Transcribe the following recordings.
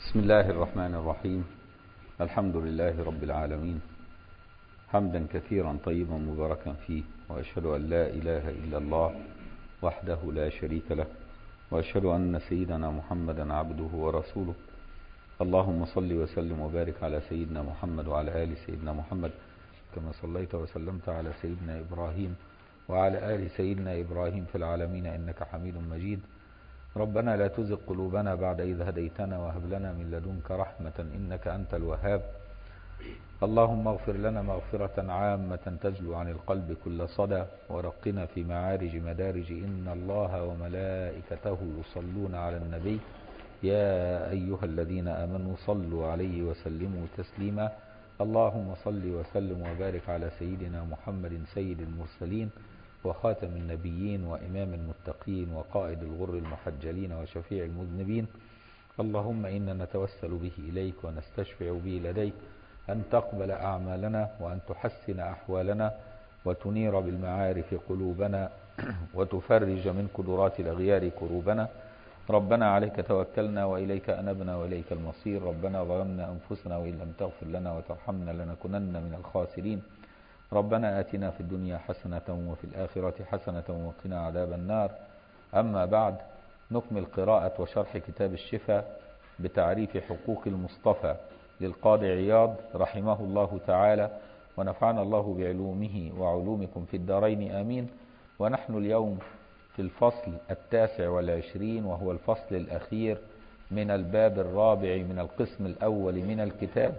بسم الله الرحمن الرحيم الحمد لله رب العالمين حمدا كثيرا طيبا مباركا فيه وأشهد أن لا إله إلا الله وحده لا شريك له وأشهد أن سيدنا محمدا عبده ورسوله اللهم صل وسلم وبارك على سيدنا محمد وعلى آل سيدنا محمد كما صليت وسلمت على سيدنا إبراهيم وعلى آل سيدنا إبراهيم في العالمين إنك حميد مجيد ربنا لا تزغ قلوبنا بعد إذ هديتنا وهب لنا من لدنك رحمة إنك أنت الوهاب اللهم اغفر لنا مغفرة عامة تجلو عن القلب كل صدى ورقنا في معارج مدارج إن الله وملائكته يصلون على النبي يا أيها الذين آمنوا صلوا عليه وسلموا تسليما اللهم صل وسلم وبارك على سيدنا محمد سيد المرسلين وخاتم النبيين وإمام المتقين وقائد الغر المحجلين وشفيع المذنبين اللهم إنا نتوسل به إليك ونستشفع به لديك أن تقبل أعمالنا وأن تحسن أحوالنا وتنير بالمعارف قلوبنا وتفرج من قدرات الأغيار كروبنا ربنا عليك توكلنا وإليك أنبنا وإليك المصير ربنا ظلمنا أنفسنا وإن لم تغفر لنا وترحمنا لنكونن من الخاسرين ربنا آتنا في الدنيا حسنة وفي الآخرة حسنة وقنا عذاب النار أما بعد نكمل قراءة وشرح كتاب الشفاء بتعريف حقوق المصطفى للقاضي عياض رحمه الله تعالى ونفعنا الله بعلومه وعلومكم في الدارين آمين ونحن اليوم في الفصل التاسع والعشرين وهو الفصل الأخير من الباب الرابع من القسم الأول من الكتاب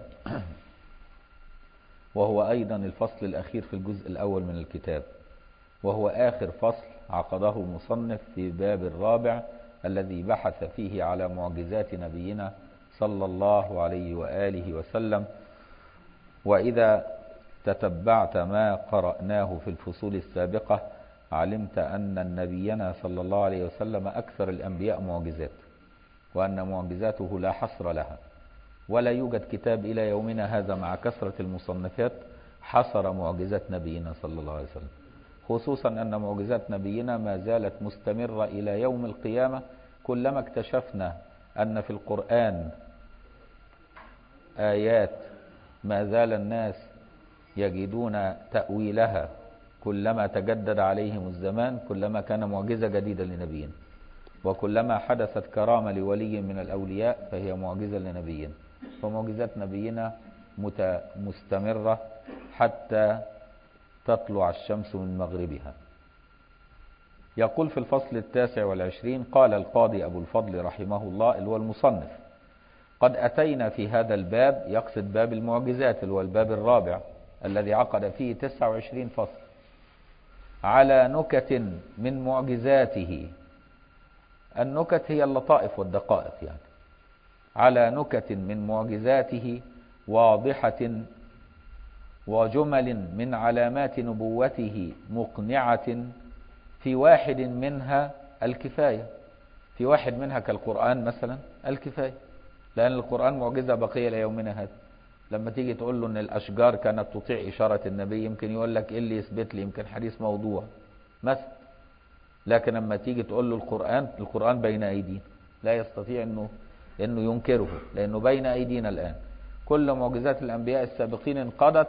وهو أيضا الفصل الأخير في الجزء الأول من الكتاب وهو آخر فصل عقده المصنف في باب الرابع الذي بحث فيه على معجزات نبينا صلى الله عليه وآله وسلم وإذا تتبعت ما قرأناه في الفصول السابقة علمت أن نبينا صلى الله عليه وسلم أكثر الأنبياء معجزات وأن معجزاته لا حصر لها ولا يوجد كتاب إلى يومنا هذا مع كثرة المصنفات حصر معجزات نبينا صلى الله عليه وسلم خصوصا أن معجزات نبينا ما زالت مستمرة إلى يوم القيامة كلما اكتشفنا أن في القرآن آيات ما زال الناس يجدون تأويلها كلما تجدد عليهم الزمان كلما كان معجزة جديدة لنبينا وكلما حدثت كرامة لولي من الأولياء فهي معجزة لنبينا فمعجزات نبينا مستمرة حتى تطلع الشمس من مغربها يقول في الفصل التاسع والعشرين قال القاضي أبو الفضل رحمه الله اللي هو المصنف قد أتينا في هذا الباب يقصد باب المعجزات اللي هو الباب الرابع الذي عقد فيه 29 فصل على نكت من معجزاته النكت هي اللطائف والدقائق يعني على نكت من معجزاته واضحة وجمل من علامات نبوته مقنعة في واحد منها الكفاية في واحد منها كالقرآن مثلا الكفاية لأن القرآن معجزة بقية ليومنا هذا لما تيجي تقول له ان الاشجار كانت تطيع اشاره النبي يمكن يقول لك ايه اللي يثبت لي يمكن حديث موضوع مثلا لكن لما تيجي تقول له القران القران بين ايدينا لا يستطيع انه انه ينكره لانه بين ايدينا الان كل معجزات الانبياء السابقين انقضت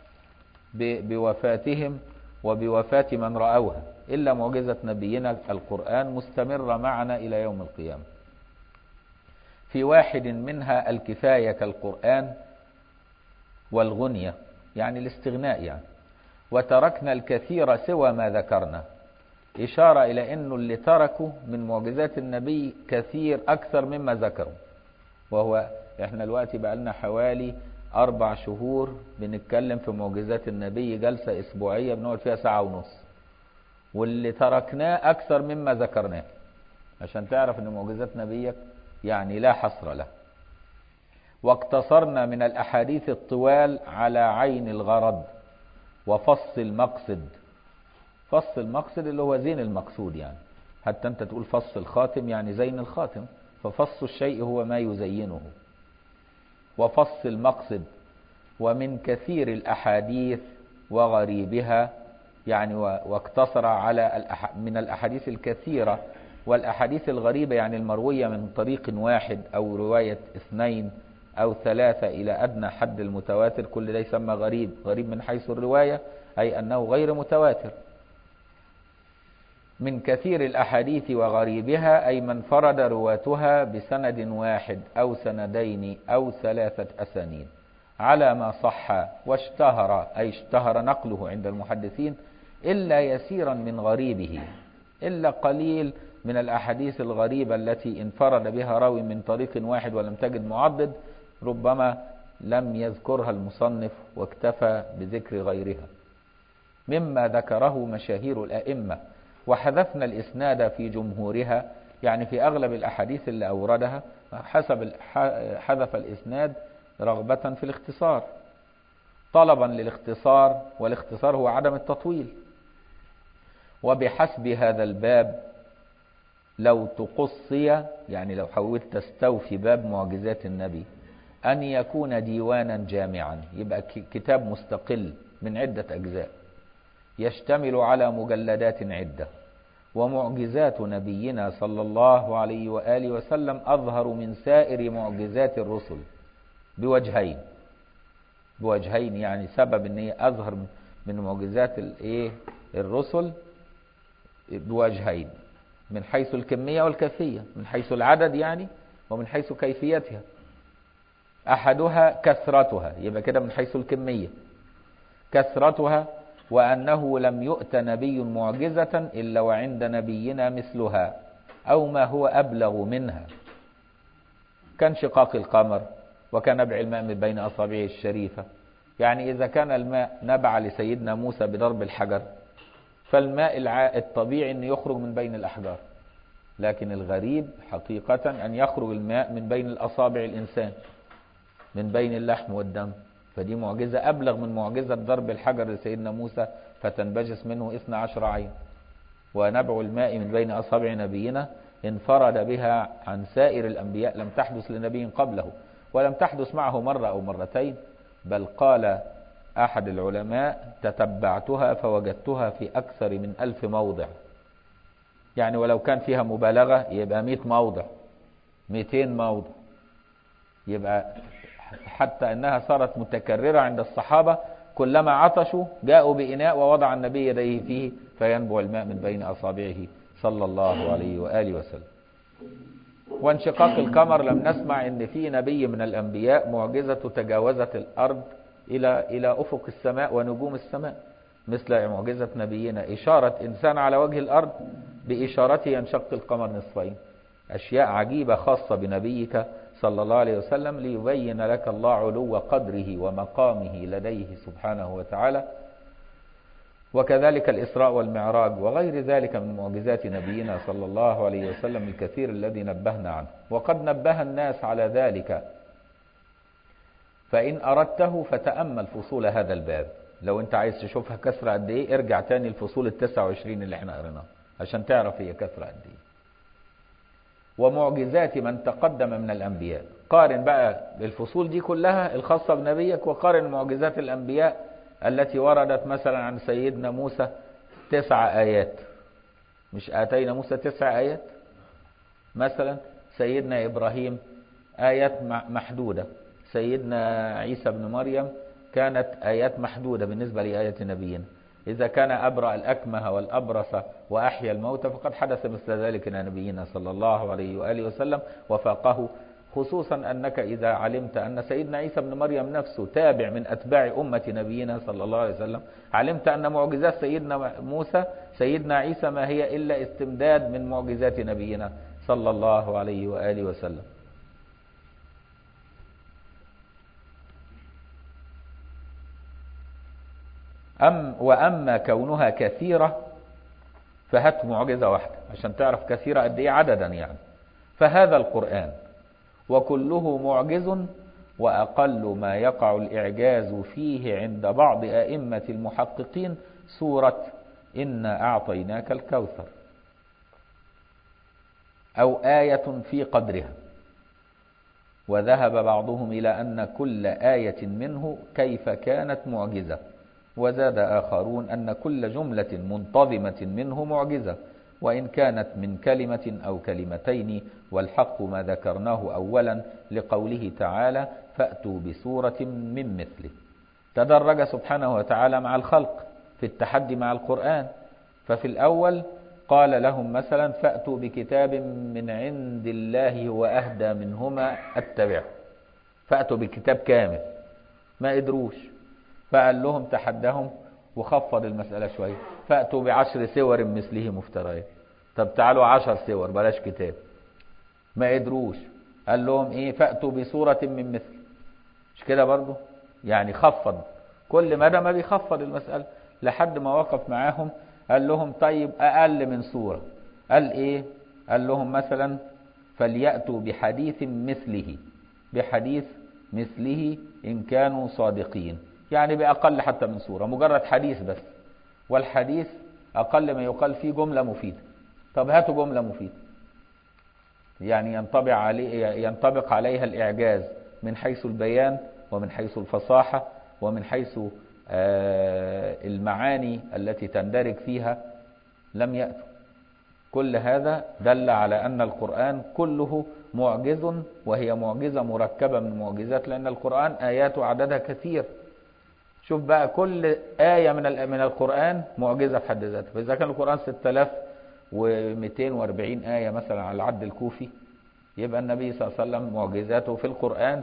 بوفاتهم وبوفاه من راوها الا معجزه نبينا القران مستمره معنا الى يوم القيامه في واحد منها الكفايه كالقران والغنية يعني الاستغناء يعني وتركنا الكثير سوى ما ذكرنا إشارة إلى أنه اللي تركوا من معجزات النبي كثير أكثر مما ذكروا وهو إحنا الوقت بقى لنا حوالي أربع شهور بنتكلم في معجزات النبي جلسة أسبوعية بنقعد فيها ساعة ونص واللي تركناه أكثر مما ذكرناه عشان تعرف أن معجزات نبيك يعني لا حصر له واقتصرنا من الأحاديث الطوال على عين الغرض وفص المقصد فص المقصد اللي هو زين المقصود يعني حتى أنت تقول فص الخاتم يعني زين الخاتم ففص الشيء هو ما يزينه وفص المقصد ومن كثير الأحاديث وغريبها يعني واقتصر على من الأحاديث الكثيرة والأحاديث الغريبة يعني المروية من طريق واحد أو رواية اثنين أو ثلاثة إلى أدنى حد المتواتر كل ده يسمى غريب غريب من حيث الرواية أي أنه غير متواتر من كثير الأحاديث وغريبها أي من فرد رواتها بسند واحد أو سندين أو ثلاثة أسانيد على ما صح واشتهر أي اشتهر نقله عند المحدثين إلا يسيرا من غريبه إلا قليل من الأحاديث الغريبة التي انفرد بها راوي من طريق واحد ولم تجد معضد ربما لم يذكرها المصنف واكتفى بذكر غيرها مما ذكره مشاهير الأئمة وحذفنا الإسناد في جمهورها يعني في أغلب الأحاديث اللي أوردها حسب حذف الإسناد رغبة في الاختصار طلبا للاختصار والاختصار هو عدم التطويل وبحسب هذا الباب لو تقصي يعني لو حاولت تستوفي باب معجزات النبي أن يكون ديوانا جامعا يبقى كتاب مستقل من عدة أجزاء يشتمل على مجلدات عدة ومعجزات نبينا صلى الله عليه وآله وسلم أظهر من سائر معجزات الرسل بوجهين بوجهين يعني سبب ان هي أظهر من معجزات الايه الرسل بوجهين من حيث الكمية والكيفية من حيث العدد يعني ومن حيث كيفيتها أحدها كثرتها يبقى كده من حيث الكمية كثرتها وأنه لم يؤت نبي معجزة إلا وعند نبينا مثلها أو ما هو أبلغ منها كانشقاق القمر وكان نبع الماء من بين أصابعه الشريفة يعني إذا كان الماء نبع لسيدنا موسى بضرب الحجر فالماء الطبيعي أن يخرج من بين الأحجار لكن الغريب حقيقة أن يخرج الماء من بين الأصابع الإنسان من بين اللحم والدم فدي معجزة أبلغ من معجزة ضرب الحجر لسيدنا موسى فتنبجس منه إثنى عشر عين ونبع الماء من بين أصابع نبينا انفرد بها عن سائر الأنبياء لم تحدث لنبي قبله ولم تحدث معه مرة أو مرتين بل قال أحد العلماء تتبعتها فوجدتها في أكثر من ألف موضع يعني ولو كان فيها مبالغة يبقى مئة موضع مئتين موضع يبقى حتى أنها صارت متكررة عند الصحابة كلما عطشوا جاءوا بإناء ووضع النبي يديه فيه فينبع الماء من بين أصابعه صلى الله عليه وآله وسلم وانشقاق القمر لم نسمع ان في نبي من الانبياء معجزة تجاوزت الارض الى الى افق السماء ونجوم السماء مثل معجزة نبينا اشارة انسان على وجه الارض باشارته ينشق القمر نصفين اشياء عجيبة خاصة بنبيك صلى الله عليه وسلم ليبين لك الله علو قدره ومقامه لديه سبحانه وتعالى وكذلك الإسراء والمعراج وغير ذلك من معجزات نبينا صلى الله عليه وسلم الكثير الذي نبهنا عنه وقد نبه الناس على ذلك فإن أردته فتأمل فصول هذا الباب لو أنت عايز تشوفها كثرة قد إيه ارجع تاني الفصول التسعة وعشرين اللي احنا قريناها عشان تعرف هي كثرة قد إيه ومعجزات من تقدم من الأنبياء قارن بقى الفصول دي كلها الخاصة بنبيك وقارن معجزات الأنبياء التي وردت مثلا عن سيدنا موسى تسع آيات مش آتينا موسى تسع آيات مثلا سيدنا إبراهيم آيات محدودة سيدنا عيسى بن مريم كانت آيات محدودة بالنسبة لآيات نبينا إذا كان أبرأ الأكمه والأبرص وأحيا الموتى فقد حدث مثل ذلك لنبينا صلى الله عليه وآله وسلم وفاقه خصوصا أنك إذا علمت أن سيدنا عيسى بن مريم نفسه تابع من أتباع أمة نبينا صلى الله عليه وسلم علمت أن معجزات سيدنا موسى سيدنا عيسى ما هي إلا استمداد من معجزات نبينا صلى الله عليه وآله وسلم أم وأما كونها كثيرة فهات معجزة واحدة عشان تعرف كثيرة قد إيه عددا يعني فهذا القرآن وكله معجز وأقل ما يقع الإعجاز فيه عند بعض أئمة المحققين سورة إنا أعطيناك الكوثر أو آية في قدرها وذهب بعضهم إلى أن كل آية منه كيف كانت معجزة وزاد آخرون أن كل جملة منتظمة منه معجزة وإن كانت من كلمة أو كلمتين والحق ما ذكرناه أولا لقوله تعالى فأتوا بسورة من مثله تدرج سبحانه وتعالى مع الخلق في التحدي مع القرآن ففي الأول قال لهم مثلا فأتوا بكتاب من عند الله هو أهدى منهما اتبعه فأتوا بكتاب كامل ما قدروش فقال لهم تحدهم وخفض المسألة شوية فأتوا بعشر سور مثله مفتريات طب تعالوا عشر سور بلاش كتاب ما قدروش قال لهم ايه فأتوا بصورة من مثل مش كده برضو يعني خفض كل مدى ما بيخفض المسألة لحد ما وقف معاهم قال لهم طيب أقل من سورة قال ايه قال لهم مثلا فليأتوا بحديث مثله بحديث مثله إن كانوا صادقين يعني بأقل حتى من سورة مجرد حديث بس والحديث أقل ما يقال فيه جملة مفيدة طب هاتوا جملة مفيدة يعني ينطبق عليه ينطبق عليها الإعجاز من حيث البيان ومن حيث الفصاحة ومن حيث المعاني التي تندرج فيها لم يأتوا كل هذا دل على أن القرآن كله معجز وهي معجزة مركبة من معجزات لأن القرآن آيات عددها كثير شوف بقى كل آية من من القرآن معجزة في حد ذاتها فإذا كان القرآن 6240 آية مثلا على العد الكوفي يبقى النبي صلى الله عليه وسلم معجزاته في القرآن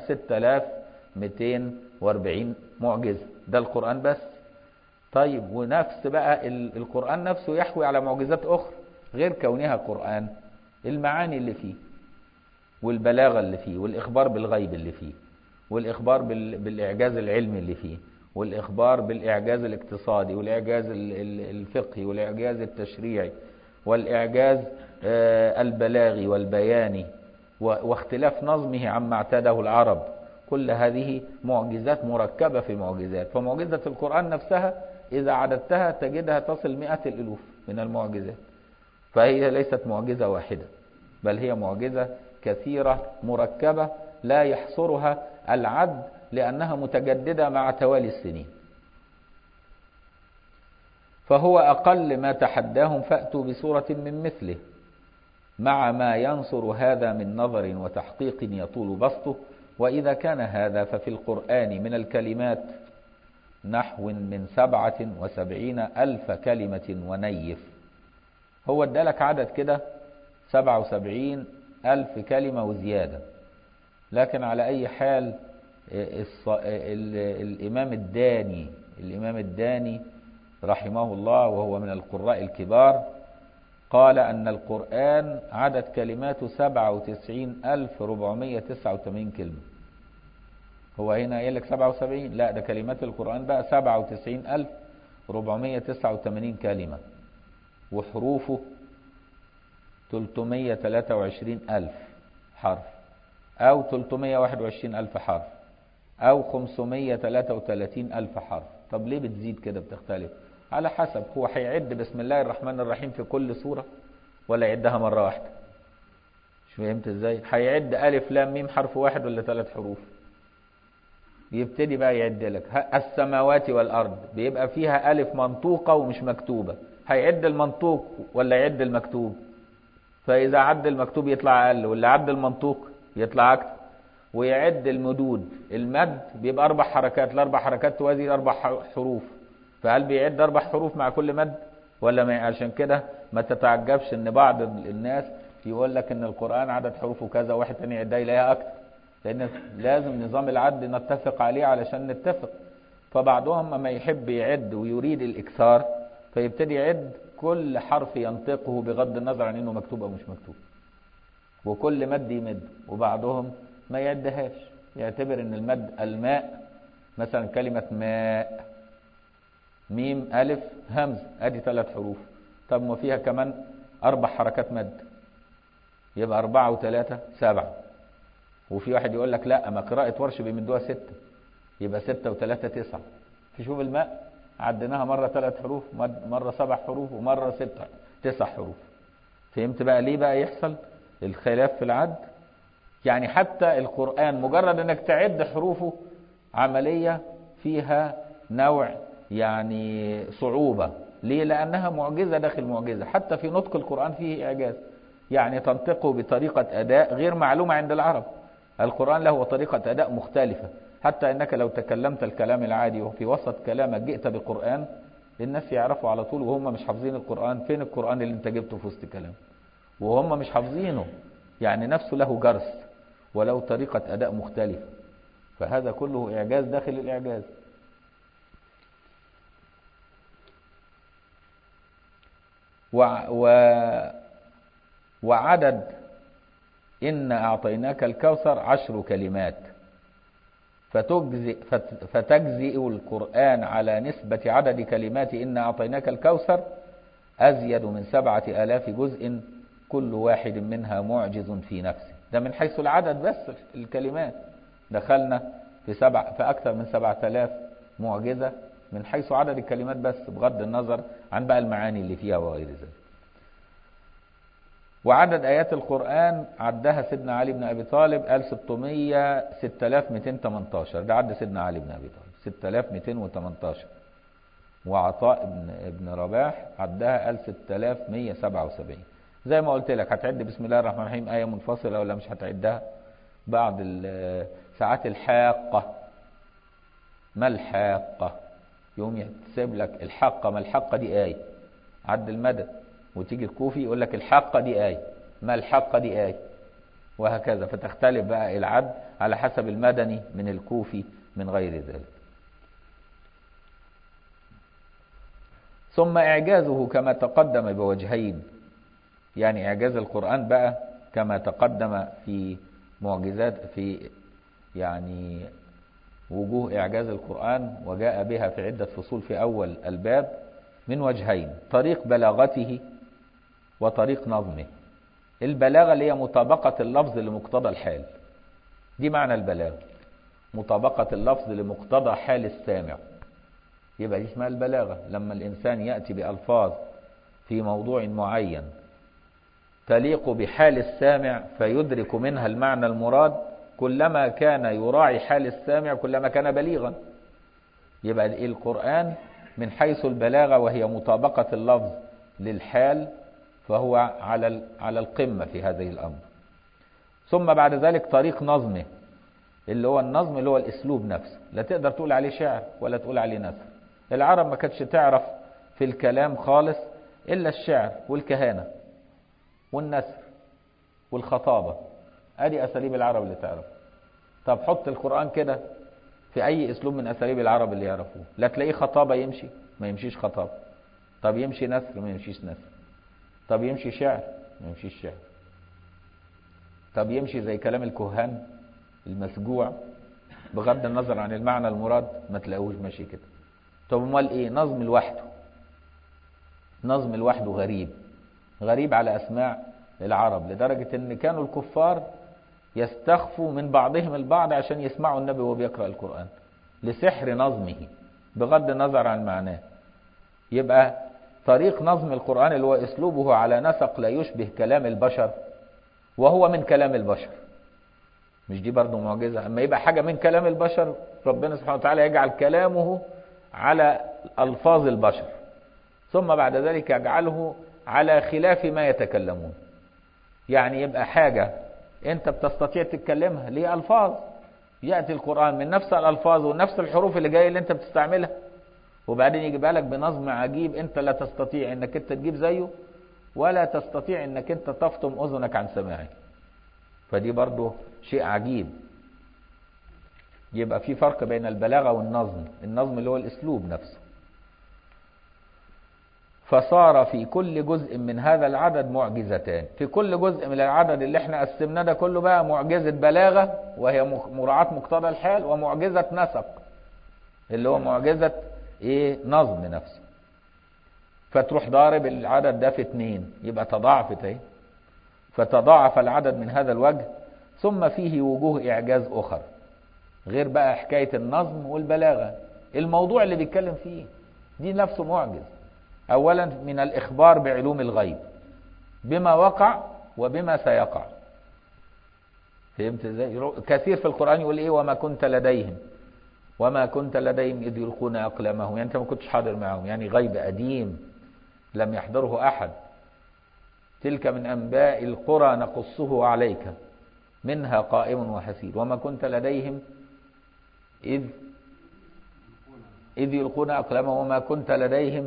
6240 معجزة ده القرآن بس طيب ونفس بقى القرآن نفسه يحوي على معجزات أخرى غير كونها قرآن المعاني اللي فيه والبلاغة اللي فيه والإخبار بالغيب اللي فيه والإخبار بالإعجاز العلمي اللي فيه والإخبار بالإعجاز الاقتصادي والإعجاز الفقهي والإعجاز التشريعي والإعجاز البلاغي والبياني واختلاف نظمه عما اعتاده العرب كل هذه معجزات مركبة في معجزات فمعجزة القرآن نفسها إذا عددتها تجدها تصل مئة الألوف من المعجزات فهي ليست معجزة واحدة بل هي معجزة كثيرة مركبة لا يحصرها العد لأنها متجددة مع توالي السنين فهو أقل ما تحداهم فأتوا بسورة من مثله مع ما ينصر هذا من نظر وتحقيق يطول بسطه وإذا كان هذا ففي القرآن من الكلمات نحو من سبعة وسبعين ألف كلمة ونيف هو ادالك عدد كده سبعة وسبعين ألف كلمة وزيادة لكن على أي حال الإمام الداني الإمام الداني رحمه الله وهو من القراء الكبار قال أن القرآن عدد كلماته سبعة وتسعين ألف ربعمية تسعة وثمانين كلمة هو هنا قايل لك سبعة وسبعين لا ده كلمات القرآن بقى سبعة وتسعين ألف ربعمية تسعة وثمانين كلمة وحروفه تلتمية تلاتة وعشرين ألف حرف أو تلتمية واحد وعشرين ألف حرف أو خمسمية تلاتة وتلاتين ألف حرف طب ليه بتزيد كده بتختلف على حسب هو هيعد بسم الله الرحمن الرحيم في كل سورة ولا يعدها مرة واحدة مش فهمت ازاي هيعد ألف لام ميم حرف واحد ولا ثلاث حروف يبتدي بقى يعد لك السماوات والأرض بيبقى فيها ألف منطوقة ومش مكتوبة هيعد المنطوق ولا يعد المكتوب فإذا عد المكتوب يطلع أقل واللي عد المنطوق يطلع أكتر ويعد المدود المد بيبقى أربع حركات الأربع حركات توازي أربع حروف فهل بيعد أربع حروف مع كل مد ولا ما عشان كده ما تتعجبش ان بعض الناس يقول لك ان القرآن عدد حروفه كذا واحد تاني يعدها يلاقيها اكتر لان لازم نظام العد نتفق عليه علشان نتفق فبعضهم ما يحب يعد ويريد الاكثار فيبتدي يعد كل حرف ينطقه بغض النظر عن انه مكتوب او مش مكتوب وكل مد يمد وبعضهم ما يعدهاش يعتبر ان المد الماء مثلا كلمة ماء ميم ألف همز أدي ثلاث حروف طب ما فيها كمان أربع حركات مد يبقى أربعة وثلاثة سبعة وفي واحد يقول لك لا ما قراءة ورش بيمدوها ستة يبقى ستة وثلاثة تسعة تشوف الماء عديناها مرة ثلاث حروف مرة سبع حروف ومرة ستة تسع حروف فهمت بقى ليه بقى يحصل الخلاف في العد يعني حتى القرآن مجرد انك تعد حروفه عملية فيها نوع يعني صعوبة ليه لأنها معجزة داخل معجزة حتى في نطق القرآن فيه إعجاز يعني تنطقه بطريقة أداء غير معلومة عند العرب القرآن له طريقة أداء مختلفة حتى أنك لو تكلمت الكلام العادي وفي وسط كلامك جئت بقرآن الناس يعرفوا على طول وهم مش حافظين القرآن فين القرآن اللي انت جبته في وسط كلام وهم مش حافظينه يعني نفسه له جرس ولو طريقة أداء مختلفة فهذا كله إعجاز داخل الإعجاز و و وعدد إن أعطيناك الكوثر عشر كلمات فتجزئ فتجزئ القرآن على نسبة عدد كلمات إن أعطيناك الكوثر أزيد من سبعة آلاف جزء كل واحد منها معجز في نفسه ده من حيث العدد بس الكلمات دخلنا في سبع في أكثر من سبعة آلاف معجزة من حيث عدد الكلمات بس بغض النظر عن بقى المعاني اللي فيها وغير ذلك وعدد آيات القرآن عدها سيدنا علي بن أبي طالب قال 600 6218 ده عد سيدنا علي بن أبي طالب 6218 وعطاء بن ابن رباح عدها قال 6177 زي ما قلت لك هتعد بسم الله الرحمن الرحيم آية منفصلة ولا مش هتعدها بعض ساعات الحاقة ما الحاقة يوم يحسب لك الحاقة ما الحاقة دي آية عد المدد وتيجي الكوفي يقول لك الحقة دي آية ما الحقة دي آية وهكذا فتختلف بقى العد على حسب المدني من الكوفي من غير ذلك ثم إعجازه كما تقدم بوجهين يعني إعجاز القرآن بقى كما تقدم في معجزات في يعني وجوه إعجاز القرآن وجاء بها في عدة فصول في أول الباب من وجهين طريق بلاغته وطريق نظمه البلاغة اللي هي مطابقة اللفظ لمقتضى الحال دي معنى البلاغة مطابقة اللفظ لمقتضى حال السامع يبقى دي اسمها البلاغة لما الإنسان يأتي بألفاظ في موضوع معين تليق بحال السامع فيدرك منها المعنى المراد كلما كان يراعي حال السامع كلما كان بليغا يبقى القرآن من حيث البلاغة وهي مطابقة اللفظ للحال فهو على على القمة في هذه الأمر ثم بعد ذلك طريق نظمه اللي هو النظم اللي هو الأسلوب نفسه لا تقدر تقول عليه شعر ولا تقول عليه نثر العرب ما كانتش تعرف في الكلام خالص إلا الشعر والكهانة والنثر والخطابة ادي أساليب العرب اللي تعرف طب حط القرآن كده في أي أسلوب من أساليب العرب اللي يعرفوه لا تلاقيه خطابة يمشي ما يمشيش خطابة طب يمشي نثر ما يمشيش نثر طب يمشي شعر ما يمشيش شعر طب يمشي زي كلام الكهان المسجوع بغض النظر عن المعنى المراد ما تلاقوش ماشي كده طب امال ايه نظم لوحده نظم لوحده غريب غريب على اسماع العرب لدرجة ان كانوا الكفار يستخفوا من بعضهم البعض عشان يسمعوا النبي وهو بيقرأ القرآن لسحر نظمه بغض النظر عن معناه يبقى طريق نظم القرآن اللي هو اسلوبه على نسق لا يشبه كلام البشر وهو من كلام البشر مش دي برضه معجزة اما يبقى حاجة من كلام البشر ربنا سبحانه وتعالى يجعل كلامه على ألفاظ البشر ثم بعد ذلك يجعله على خلاف ما يتكلمون يعني يبقى حاجة انت بتستطيع تتكلمها ليه ألفاظ يأتي القرآن من نفس الألفاظ ونفس الحروف اللي جاية اللي انت بتستعملها وبعدين يجيبها لك بنظم عجيب انت لا تستطيع انك انت تجيب زيه ولا تستطيع انك انت تفطم اذنك عن سماعه فدي برضو شيء عجيب يبقى في فرق بين البلاغة والنظم النظم اللي هو الاسلوب نفسه فصار في كل جزء من هذا العدد معجزتان في كل جزء من العدد اللي احنا قسمناه ده كله بقى معجزة بلاغة وهي مراعاة مقتضى الحال ومعجزة نسق اللي هو معجزة ايه نظم نفسه فتروح ضارب العدد ده في اتنين يبقى تضاعفت اهي فتضاعف العدد من هذا الوجه ثم فيه وجوه اعجاز اخر غير بقى حكاية النظم والبلاغة الموضوع اللي بيتكلم فيه دي نفسه معجز اولا من الاخبار بعلوم الغيب بما وقع وبما سيقع فهمت ازاي كثير في القرآن يقول ايه وما كنت لديهم وما كنت لديهم إذ يلقون أقلامهم يعني أنت ما كنتش حاضر معهم يعني غيب قديم لم يحضره أحد تلك من أنباء القرى نقصه عليك منها قائم وحسير وما كنت لديهم إذ إذ يلقون أقلامهم وما كنت لديهم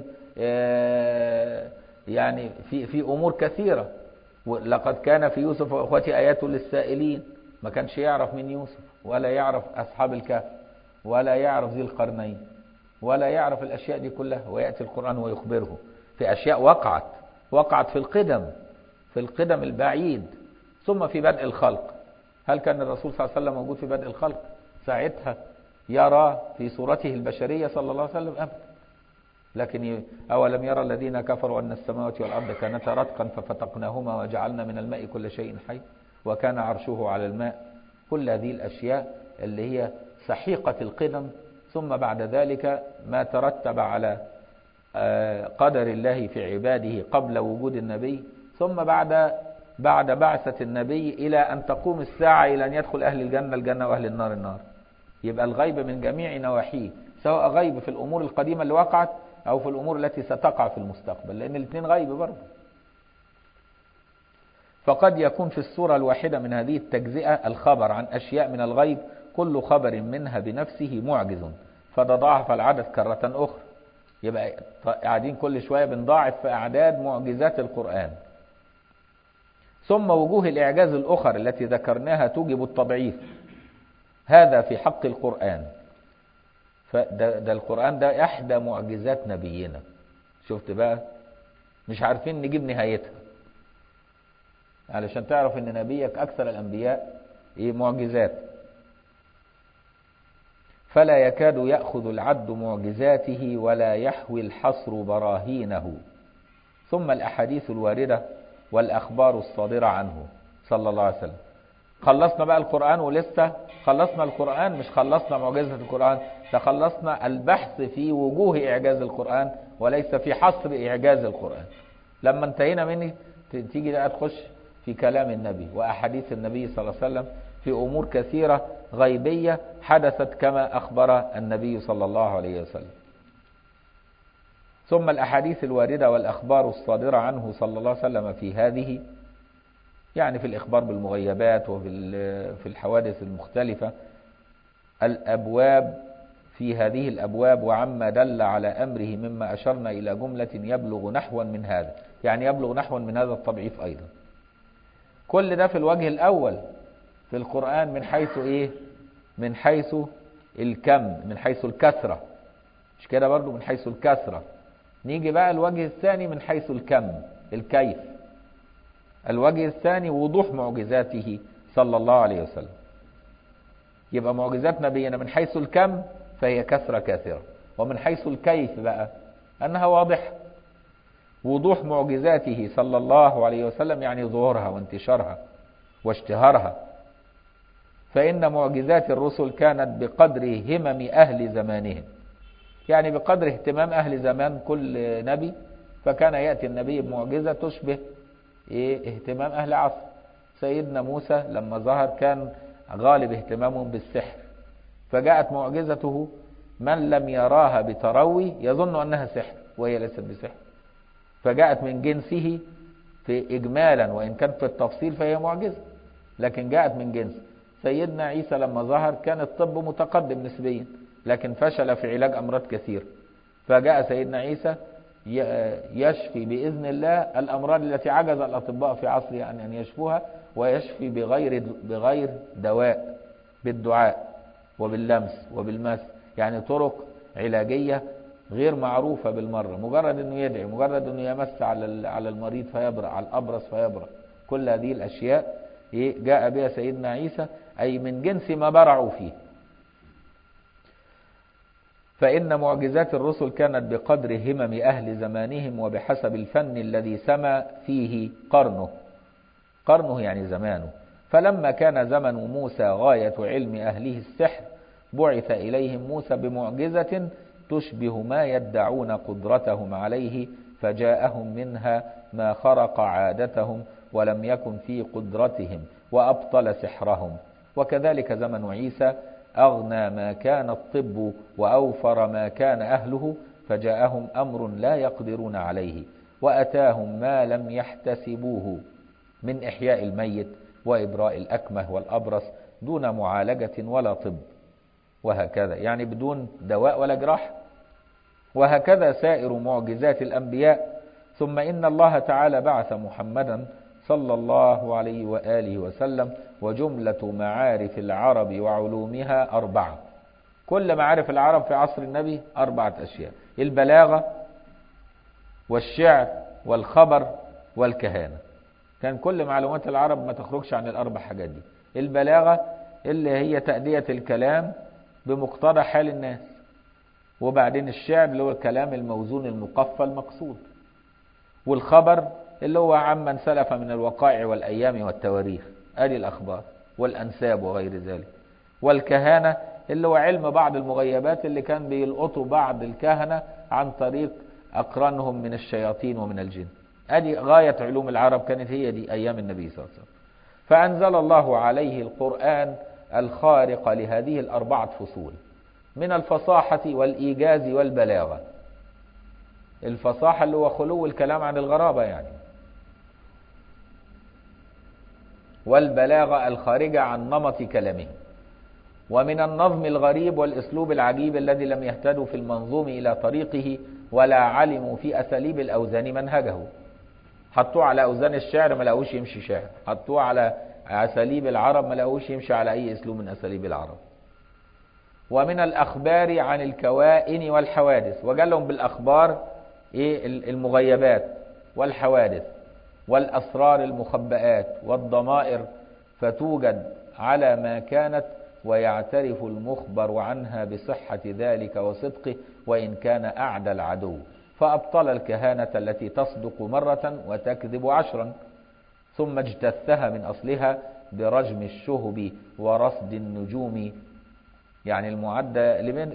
يعني في في أمور كثيرة لقد كان في يوسف وإخوته آيات للسائلين ما كانش يعرف من يوسف ولا يعرف أصحاب الكهف ولا يعرف ذي القرنين ولا يعرف الأشياء دي كلها ويأتي القرآن ويخبره في أشياء وقعت وقعت في القدم في القدم البعيد ثم في بدء الخلق هل كان الرسول صلى الله عليه وسلم موجود في بدء الخلق ساعتها يرى في صورته البشرية صلى الله عليه وسلم أبدا لكن أولم يرى الذين كفروا أن السماوات والأرض كانتا رتقا ففتقناهما وجعلنا من الماء كل شيء حي وكان عرشه على الماء كل هذه الأشياء اللي هي سحيقة القدم ثم بعد ذلك ما ترتب على قدر الله في عباده قبل وجود النبي ثم بعد بعد بعثة النبي إلى أن تقوم الساعة إلى أن يدخل أهل الجنة الجنة وأهل النار النار يبقى الغيب من جميع نواحيه سواء غيب في الأمور القديمة اللي وقعت أو في الأمور التي ستقع في المستقبل لأن الاثنين غيب برضه فقد يكون في الصورة الواحدة من هذه التجزئة الخبر عن أشياء من الغيب كل خبر منها بنفسه معجز فتضاعف العدد كرة أخرى يبقى قاعدين كل شوية بنضاعف في أعداد معجزات القرآن ثم وجوه الإعجاز الأخر التي ذكرناها توجب التضعيف هذا في حق القرآن فده ده القرآن ده إحدى معجزات نبينا شفت بقى مش عارفين نجيب نهايتها علشان تعرف ان نبيك اكثر الانبياء ايه معجزات فلا يكاد ياخذ العد معجزاته ولا يحوي الحصر براهينه ثم الاحاديث الوارده والاخبار الصادره عنه صلى الله عليه وسلم خلصنا بقى القران ولسه خلصنا القران مش خلصنا معجزه القران ده خلصنا البحث في وجوه اعجاز القران وليس في حصر اعجاز القران لما انتهينا منه تيجي بقى تخش في كلام النبي وأحاديث النبي صلى الله عليه وسلم في أمور كثيرة غيبية حدثت كما أخبر النبي صلى الله عليه وسلم ثم الأحاديث الواردة والأخبار الصادرة عنه صلى الله عليه وسلم في هذه يعني في الإخبار بالمغيبات وفي في الحوادث المختلفة الأبواب في هذه الأبواب وعما دل على أمره مما أشرنا إلى جملة يبلغ نحوا من هذا يعني يبلغ نحوا من هذا التضعيف أيضا كل ده في الوجه الأول في القرآن من حيث إيه من حيث الكم من حيث الكثرة مش كده برضو من حيث الكثرة نيجي بقى الوجه الثاني من حيث الكم الكيف الوجه الثاني وضوح معجزاته صلى الله عليه وسلم يبقى معجزات نبينا من حيث الكم فهي كثرة كثيرة ومن حيث الكيف بقى أنها واضحة وضوح معجزاته صلى الله عليه وسلم يعني ظهورها وانتشارها واشتهارها فإن معجزات الرسل كانت بقدر همم أهل زمانهم يعني بقدر اهتمام أهل زمان كل نبي فكان يأتي النبي بمعجزة تشبه إيه اهتمام أهل عصر سيدنا موسى لما ظهر كان غالب اهتمامهم بالسحر فجاءت معجزته من لم يراها بتروي يظن أنها سحر وهي ليست بسحر فجاءت من جنسه في إجمالا وإن كانت في التفصيل فهي معجزة لكن جاءت من جنس سيدنا عيسى لما ظهر كان الطب متقدم نسبيا لكن فشل في علاج أمراض كثير فجاء سيدنا عيسى يشفي بإذن الله الأمراض التي عجز الأطباء في عصره عن أن يشفوها ويشفي بغير بغير دواء بالدعاء وباللمس وبالمس يعني طرق علاجية غير معروفة بالمرة مجرد انه يدعي مجرد انه يمس على على المريض فيبرأ على الأبرص فيبرأ كل هذه الأشياء جاء بها سيدنا عيسى أي من جنس ما برعوا فيه فإن معجزات الرسل كانت بقدر همم أهل زمانهم وبحسب الفن الذي سما فيه قرنه قرنه يعني زمانه فلما كان زمن موسى غاية علم أهله السحر بعث إليهم موسى بمعجزة تشبه ما يدعون قدرتهم عليه فجاءهم منها ما خرق عادتهم ولم يكن في قدرتهم وأبطل سحرهم وكذلك زمن عيسى أغنى ما كان الطب وأوفر ما كان أهله فجاءهم أمر لا يقدرون عليه وأتاهم ما لم يحتسبوه من إحياء الميت وإبراء الأكمه والأبرص دون معالجة ولا طب وهكذا يعني بدون دواء ولا جراح وهكذا سائر معجزات الأنبياء ثم إن الله تعالى بعث محمدا صلى الله عليه وآله وسلم وجملة معارف العرب وعلومها أربعة كل معارف العرب في عصر النبي أربعة أشياء البلاغة والشعر والخبر والكهانة كان كل معلومات العرب ما تخرجش عن الأربع حاجات دي البلاغة اللي هي تأدية الكلام بمقتضى حال الناس وبعدين الشعر اللي هو الكلام الموزون المقفى المقصود والخبر اللي هو عمن سلف من الوقائع والأيام والتواريخ أدي الأخبار والأنساب وغير ذلك والكهانة اللي هو علم بعض المغيبات اللي كان بيلقطوا بعض الكهنة عن طريق أقرانهم من الشياطين ومن الجن أدي غاية علوم العرب كانت هي دي أيام النبي صلى الله عليه وسلم فأنزل الله عليه القرآن الخارق لهذه الأربعة فصول من الفصاحة والإيجاز والبلاغة الفصاحة اللي هو خلو الكلام عن الغرابة يعني والبلاغة الخارجة عن نمط كلامه ومن النظم الغريب والاسلوب العجيب الذي لم يهتدوا في المنظوم الى طريقه ولا علموا في اساليب الاوزان منهجه حطوه على اوزان الشعر ما لقوش يمشي شعر حطوه على اساليب العرب ما لقوش يمشي على اي اسلوب من اساليب العرب ومن الاخبار عن الكوائن والحوادث وجالهم بالاخبار ايه المغيبات والحوادث والاسرار المخبئات والضمائر فتوجد على ما كانت ويعترف المخبر عنها بصحة ذلك وصدقه وإن كان أعدى العدو فأبطل الكهانة التي تصدق مرة وتكذب عشرا ثم اجتثها من أصلها برجم الشهب ورصد النجوم يعني المعدة لمن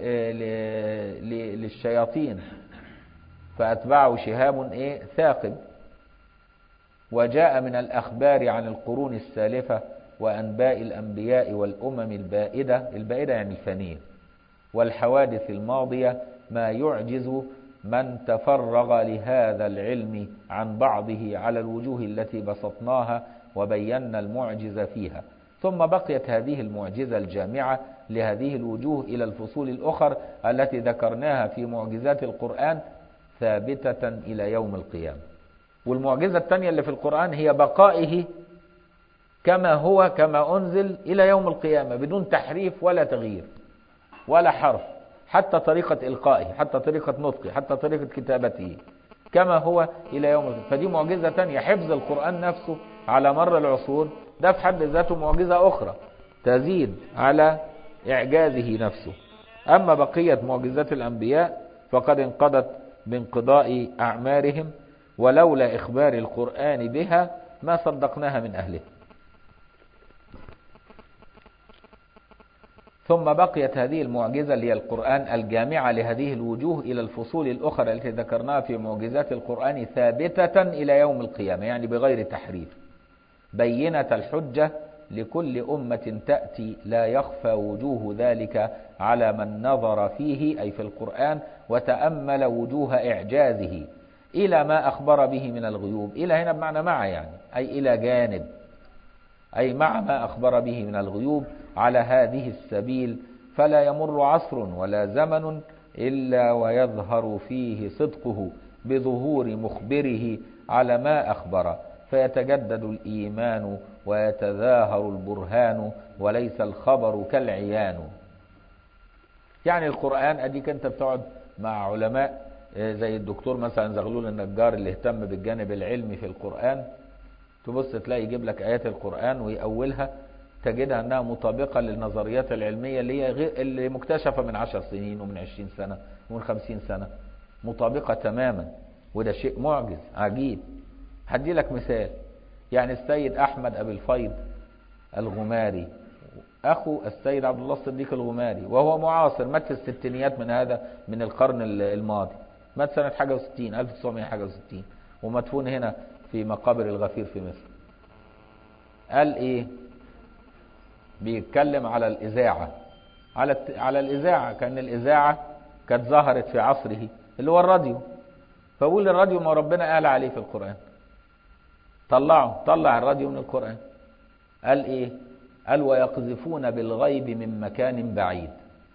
للشياطين فأتبعه شهاب إيه ثاقب وجاء من الأخبار عن القرون السالفة وأنباء الأنبياء والأمم البائدة البائدة يعني الفانية والحوادث الماضية ما يعجز من تفرغ لهذا العلم عن بعضه على الوجوه التي بسطناها وبينا المعجز فيها ثم بقيت هذه المعجزة الجامعة لهذه الوجوه إلى الفصول الأخر التي ذكرناها في معجزات القرآن ثابتة إلى يوم القيامة والمعجزة الثانية اللي في القرآن هي بقائه كما هو كما أنزل إلى يوم القيامة بدون تحريف ولا تغيير ولا حرف حتى طريقة إلقائه حتى طريقة نطقه حتى طريقة كتابته كما هو إلى يوم القيامة فدي معجزة تانية حفظ القرآن نفسه على مر العصور ده في حد ذاته معجزة أخرى تزيد على إعجازه نفسه أما بقية معجزات الأنبياء فقد انقضت بانقضاء أعمارهم ولولا إخبار القرآن بها ما صدقناها من أهله ثم بقيت هذه المعجزة اللي هي القرآن الجامعة لهذه الوجوه إلى الفصول الأخرى التي ذكرناها في معجزات القرآن ثابتة إلى يوم القيامة يعني بغير تحريف بينة الحجة لكل أمة تأتي لا يخفى وجوه ذلك على من نظر فيه أي في القرآن وتأمل وجوه إعجازه إلى ما أخبر به من الغيوب إلى هنا بمعنى مع يعني أي إلى جانب أي مع ما أخبر به من الغيوب على هذه السبيل فلا يمر عصر ولا زمن إلا ويظهر فيه صدقه بظهور مخبره على ما أخبر فيتجدد الإيمان ويتظاهر البرهان وليس الخبر كالعيان يعني القرآن أديك أنت بتقعد مع علماء زي الدكتور مثلا زغلول النجار اللي اهتم بالجانب العلمي في القرآن تبص تلاقي يجيب لك آيات القرآن ويأولها تجدها أنها مطابقة للنظريات العلمية اللي هي غير اللي مكتشفة من عشر سنين ومن عشرين سنة ومن خمسين سنة مطابقة تماما وده شيء معجز عجيب هدي لك مثال يعني السيد أحمد أبي الفيض الغماري أخو السيد عبد الله الصديق الغماري وهو معاصر مات في الستينيات من هذا من القرن الماضي مات سنة حاجة وستين 1900 حاجة وستين ومدفون هنا في مقابر الغفير في مصر قال ايه بيتكلم على الإذاعة على على الإذاعة كان الإذاعة كانت ظهرت في عصره اللي هو الراديو فبقول الراديو ما ربنا قال عليه في القرآن طلعه طلع الراديو من القرآن قال ايه قال ويقذفون بالغيب من مكان بعيد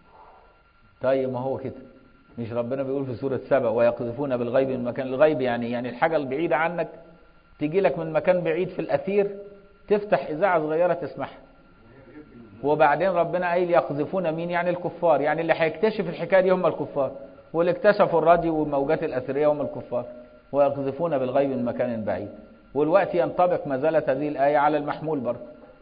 طيب ما هو كده مش ربنا بيقول في سورة سبأ ويقذفون بالغيب من مكان الغيب يعني يعني الحاجة البعيدة عنك تيجي لك من مكان بعيد في الأثير تفتح إذاعة صغيرة تسمعها وبعدين ربنا قايل يقذفون مين يعني الكفار يعني اللي هيكتشف الحكاية دي هم الكفار واللي اكتشفوا الراديو والموجات الأثرية هم الكفار ويقذفون بالغيب من مكان بعيد والوقت ينطبق ما زالت هذه الآية على المحمول برضه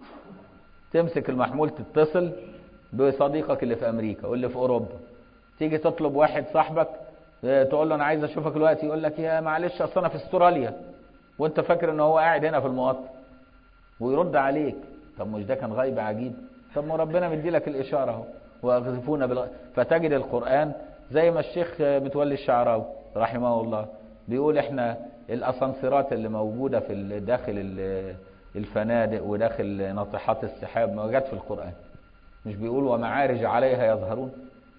تمسك المحمول تتصل بصديقك اللي في أمريكا واللي في أوروبا تيجي تطلب واحد صاحبك تقول له أنا عايز أشوفك دلوقتي يقول لك يا معلش أصل أنا في استراليا وأنت فاكر إن هو قاعد هنا في المواطن ويرد عليك طب مش ده كان غيب عجيب طب ما ربنا مدي لك الإشارة أهو ويقذفون بالغ... فتجد القرآن زي ما الشيخ متولي الشعراوي رحمه الله بيقول احنا الاسانسيرات اللي موجوده في داخل الفنادق وداخل ناطحات السحاب ما جت في القران مش بيقول ومعارج عليها يظهرون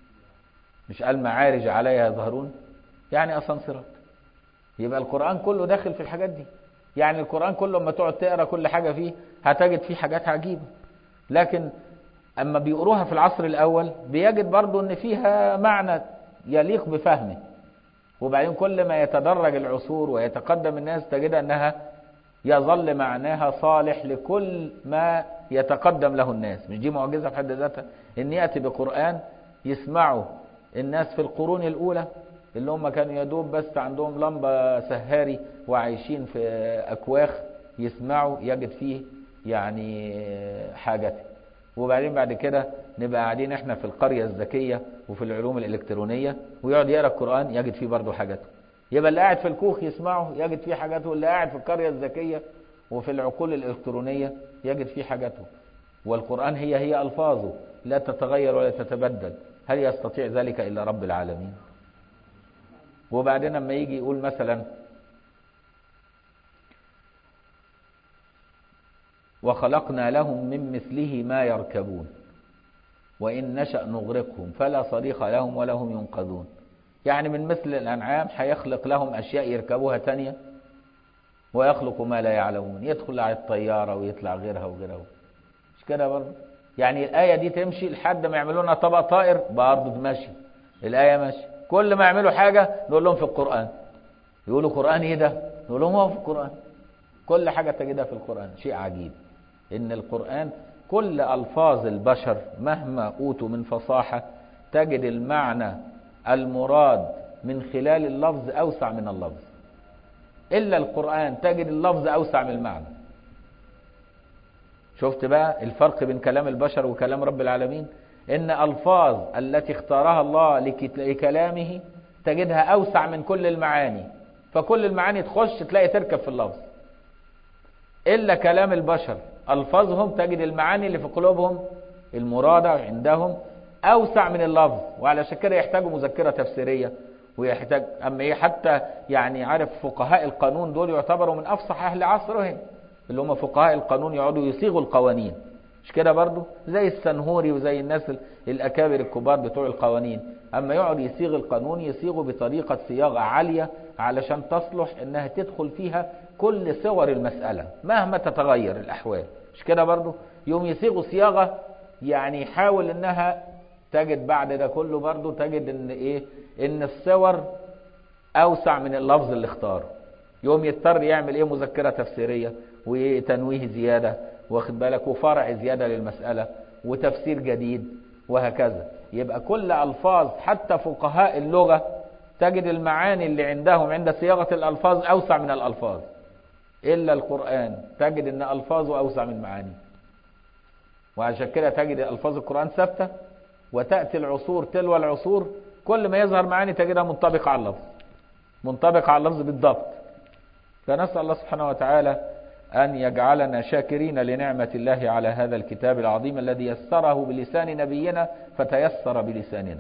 مش قال معارج عليها يظهرون يعني اسانسيرات يبقى القران كله داخل في الحاجات دي يعني القران كله لما تقعد تقرا كل حاجه فيه هتجد فيه حاجات عجيبه لكن اما بيقروها في العصر الاول بيجد برضو ان فيها معنى يليق بفهمه وبعدين كل ما يتدرج العصور ويتقدم الناس تجد انها يظل معناها صالح لكل ما يتقدم له الناس مش دي معجزه في حد ذاتها ان ياتي بقران يسمعه الناس في القرون الاولى اللي هم كانوا يدوب بس عندهم لمبه سهاري وعايشين في اكواخ يسمعوا يجد فيه يعني حاجته وبعدين بعد كده نبقى قاعدين احنا في القرية الذكية وفي العلوم الإلكترونية ويقعد يقرأ القرآن يجد فيه برضه حاجاته يبقى اللي قاعد في الكوخ يسمعه يجد فيه حاجاته واللي قاعد في القرية الذكية وفي العقول الإلكترونية يجد فيه حاجاته والقرآن هي هي ألفاظه لا تتغير ولا تتبدل هل يستطيع ذلك إلا رب العالمين وبعدين لما يجي يقول مثلا وخلقنا لهم من مثله ما يركبون وإن نشأ نغرقهم فلا صريخ لهم ولا هم ينقذون يعني من مثل الأنعام هيخلق لهم أشياء يركبوها تانية ويخلق ما لا يعلمون يدخل على الطيارة ويطلع غيرها وغيرها مش كده برضه يعني الآية دي تمشي لحد ما يعملوا لنا طبق طائر برضه ماشي الآية ماشي كل ما يعملوا حاجة نقول لهم في القرآن يقولوا قرآن ايه ده نقول لهم هو في القرآن كل حاجة تجدها في القرآن شيء عجيب ان القرآن كل ألفاظ البشر مهما أوتوا من فصاحة تجد المعنى المراد من خلال اللفظ أوسع من اللفظ إلا القرآن تجد اللفظ أوسع من المعنى شفت بقى الفرق بين كلام البشر وكلام رب العالمين إن ألفاظ التي اختارها الله لكلامه تجدها أوسع من كل المعاني فكل المعاني تخش تلاقي تركب في اللفظ إلا كلام البشر ألفاظهم تجد المعاني اللي في قلوبهم المرادة عندهم أوسع من اللفظ وعلشان كده يحتاجوا مذكرة تفسيرية ويحتاج أما إيه حتى يعني عارف فقهاء القانون دول يعتبروا من أفصح أهل عصرهم اللي هم فقهاء القانون يقعدوا يصيغوا القوانين مش كده برضو زي السنهوري وزي الناس الأكابر الكبار بتوع القوانين أما يقعد يصيغ القانون يصيغه بطريقة صياغة عالية علشان تصلح إنها تدخل فيها كل صور المسألة مهما تتغير الأحوال مش كده برضو يوم يصيغوا صياغة يعني يحاول إنها تجد بعد ده كله برضو تجد إن إيه إن الصور أوسع من اللفظ اللي اختاره يوم يضطر يعمل إيه مذكرة تفسيرية وتنويه زيادة واخد بالك وفرع زيادة للمسألة وتفسير جديد وهكذا يبقى كل ألفاظ حتى فقهاء اللغة تجد المعاني اللي عندهم عند صياغة الألفاظ أوسع من الألفاظ إلا القرآن تجد أن ألفاظه أوسع من معاني وعشان كده تجد ألفاظ القرآن ثابتة وتأتي العصور تلو العصور كل ما يظهر معاني تجدها منطبقة على اللفظ منطبقة على اللفظ بالضبط فنسأل الله سبحانه وتعالى أن يجعلنا شاكرين لنعمة الله على هذا الكتاب العظيم الذي يسره بلسان نبينا فتيسر بلساننا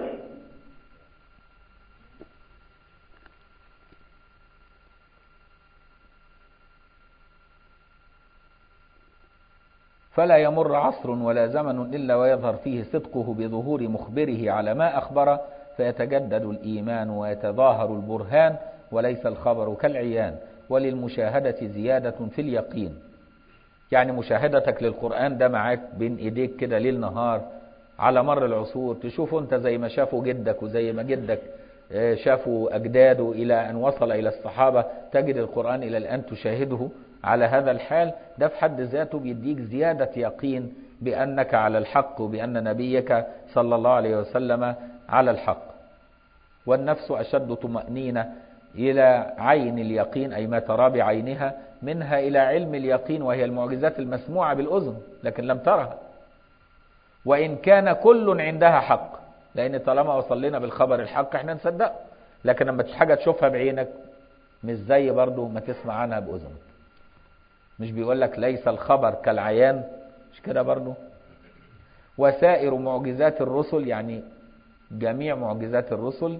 فلا يمر عصر ولا زمن إلا ويظهر فيه صدقه بظهور مخبره على ما أخبر فيتجدد الإيمان ويتظاهر البرهان وليس الخبر كالعيان وللمشاهدة زيادة في اليقين يعني مشاهدتك للقرآن ده معاك بين ايديك كده ليل نهار على مر العصور تشوفه انت زي ما شافوا جدك وزي ما جدك شافوا أجداده إلى أن وصل إلى الصحابة تجد القرآن إلى الآن تشاهده على هذا الحال ده في حد ذاته بيديك زيادة يقين بأنك على الحق وبأن نبيك صلى الله عليه وسلم على الحق والنفس أشد طمأنينة إلى عين اليقين أي ما ترى بعينها منها إلى علم اليقين وهي المعجزات المسموعة بالأذن لكن لم ترها وإن كان كل عندها حق لأن طالما وصل لنا بالخبر الحق احنا نصدقه لكن لما حاجة تشوفها بعينك مش زي برضه ما تسمع عنها بأذنك مش بيقول لك ليس الخبر كالعيان مش كده برضه وسائر معجزات الرسل يعني جميع معجزات الرسل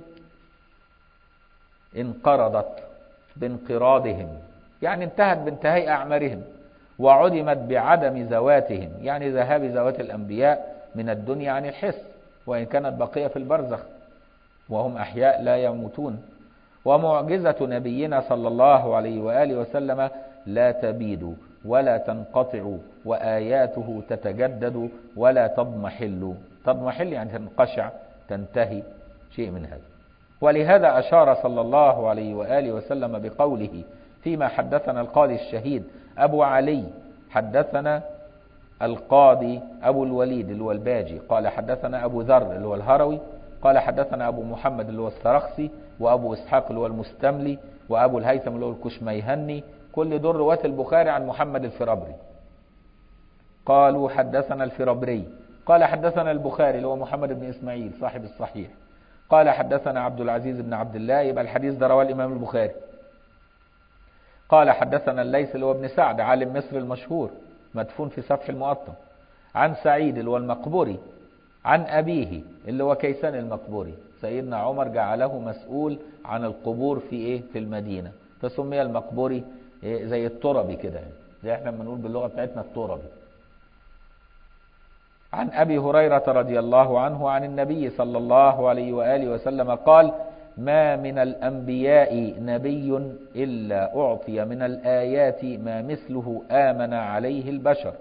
انقرضت بانقراضهم يعني انتهت بانتهاء أعمارهم وعدمت بعدم ذواتهم يعني ذهاب ذوات الأنبياء من الدنيا عن الحس وإن كانت بقية في البرزخ وهم أحياء لا يموتون ومعجزة نبينا صلى الله عليه وآله وسلم لا تبيد ولا تنقطع وآياته تتجدد ولا تضمحل تضمحل يعني تنقشع تنتهي شيء من هذا ولهذا أشار صلى الله عليه وآله وسلم بقوله فيما حدثنا القاضي الشهيد أبو علي حدثنا القاضي أبو الوليد اللي هو الباجي قال حدثنا أبو ذر اللي هو الهروي قال حدثنا أبو محمد اللي هو السرخسي وأبو إسحاق اللي هو المستملي وأبو الهيثم اللي هو الكشميهني كل دول رواة البخاري عن محمد الفرابري قالوا حدثنا الفرابري قال حدثنا البخاري اللي هو محمد بن إسماعيل صاحب الصحيح قال حدثنا عبد العزيز بن عبد الله يبقى الحديث ده رواه الإمام البخاري قال حدثنا الليث اللي هو ابن سعد عالم مصر المشهور مدفون في سفح المقطم عن سعيد اللي هو المقبوري عن أبيه اللي هو كيسان المقبوري سيدنا عمر جعله مسؤول عن القبور في إيه في المدينة فسمي المقبوري إيه زي التربي كده زي احنا بنقول باللغة بتاعتنا التربي عن أبي هريرة رضي الله عنه عن النبي صلى الله عليه وآله وسلم قال ما من الأنبياء نبي إلا أعطي من الآيات ما مثله آمن عليه البشر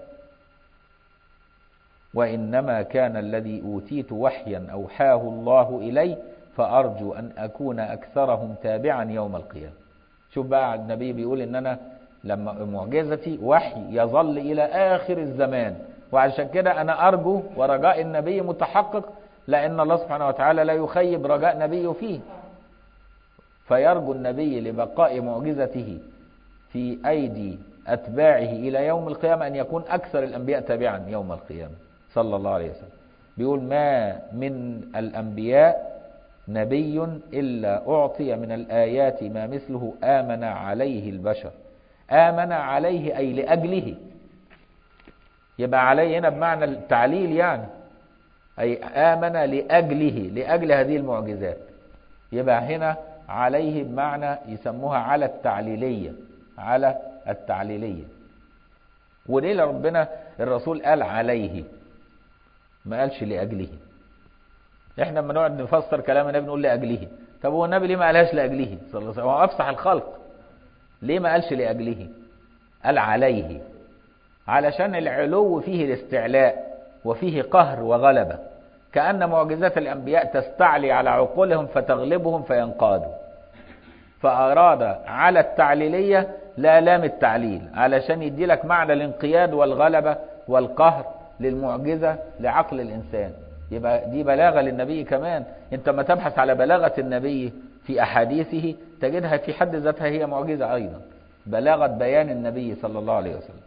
وإنما كان الذي أوتيت وحيا أوحاه الله إلي فأرجو أن أكون أكثرهم تابعا يوم القيامة شوف بقى النبي بيقول إن أنا لما معجزتي وحي يظل إلى آخر الزمان وعشان كده أنا أرجو ورجاء النبي متحقق لأن الله سبحانه وتعالى لا يخيب رجاء نبيه فيه فيرجو النبي لبقاء معجزته في أيدي أتباعه إلى يوم القيامة أن يكون أكثر الأنبياء تابعا يوم القيامة صلى الله عليه وسلم بيقول ما من الأنبياء نبي إلا أعطي من الآيات ما مثله آمن عليه البشر آمن عليه أي لأجله يبقى عليه هنا بمعنى التعليل يعني أي آمن لأجله لأجل هذه المعجزات يبقى هنا عليه بمعنى يسموها على التعليلية على التعليلية وليه ربنا الرسول قال عليه ما قالش لأجله احنا لما نقعد نفسر كلام النبي نقول لأجله طب هو النبي ليه ما قالهاش لأجله صلى الله عليه وسلم هو أفصح الخلق ليه ما قالش لأجله قال عليه علشان العلو فيه الاستعلاء وفيه قهر وغلبة كأن معجزات الأنبياء تستعلي على عقولهم فتغلبهم فينقادوا فأراد على التعليلية لا لام التعليل علشان يدي لك معنى الانقياد والغلبة والقهر للمعجزة لعقل الإنسان يبقى دي بلاغة للنبي كمان انت ما تبحث على بلاغة النبي في أحاديثه تجدها في حد ذاتها هي معجزة أيضا بلاغة بيان النبي صلى الله عليه وسلم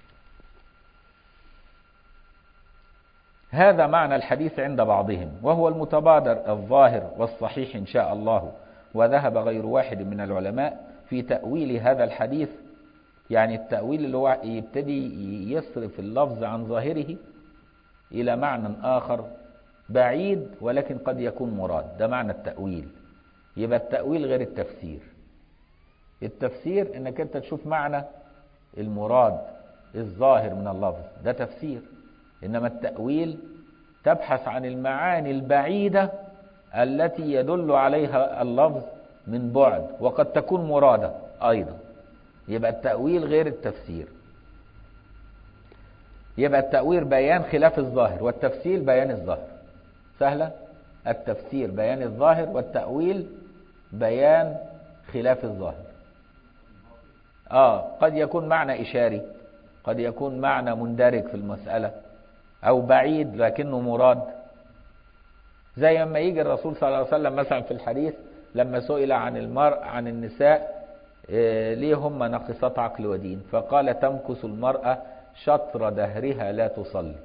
هذا معنى الحديث عند بعضهم وهو المتبادر الظاهر والصحيح إن شاء الله وذهب غير واحد من العلماء في تأويل هذا الحديث يعني التأويل اللي هو يبتدي يصرف اللفظ عن ظاهره إلى معنى آخر بعيد ولكن قد يكون مراد ده معنى التأويل يبقى التأويل غير التفسير التفسير انك انت تشوف معنى المراد الظاهر من اللفظ ده تفسير انما التأويل تبحث عن المعاني البعيدة التي يدل عليها اللفظ من بعد وقد تكون مرادة أيضا يبقى التأويل غير التفسير يبقى التأويل بيان خلاف الظاهر والتفسير بيان الظاهر سهلة التفسير بيان الظاهر والتأويل بيان خلاف الظاهر آه قد يكون معنى إشاري قد يكون معنى مندرج في المسألة أو بعيد لكنه مراد زي لما يجي الرسول صلى الله عليه وسلم مثلا في الحديث لما سئل عن المرء عن النساء إيه ليه هم ناقصات عقل ودين فقال تمكث المرأة شطر دهرها لا تصلي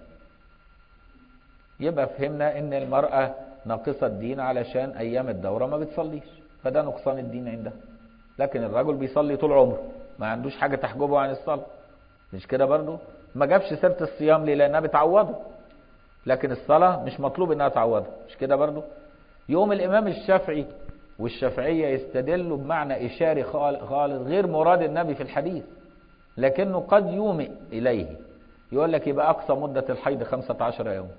يبقى فهمنا ان المرأة ناقصة دين علشان ايام الدورة ما بتصليش فده نقصان الدين عندها لكن الرجل بيصلي طول عمره ما عندوش حاجة تحجبه عن الصلاة مش كده برضو ما جابش سيرة الصيام ليه لانها بتعوضه لكن الصلاة مش مطلوب انها تعوضها مش كده برضو يوم الامام الشافعي والشافعية يستدلوا بمعنى اشاري خالص غير مراد النبي في الحديث لكنه قد يومئ اليه يقول لك يبقى اقصى مدة الحيض 15 يوم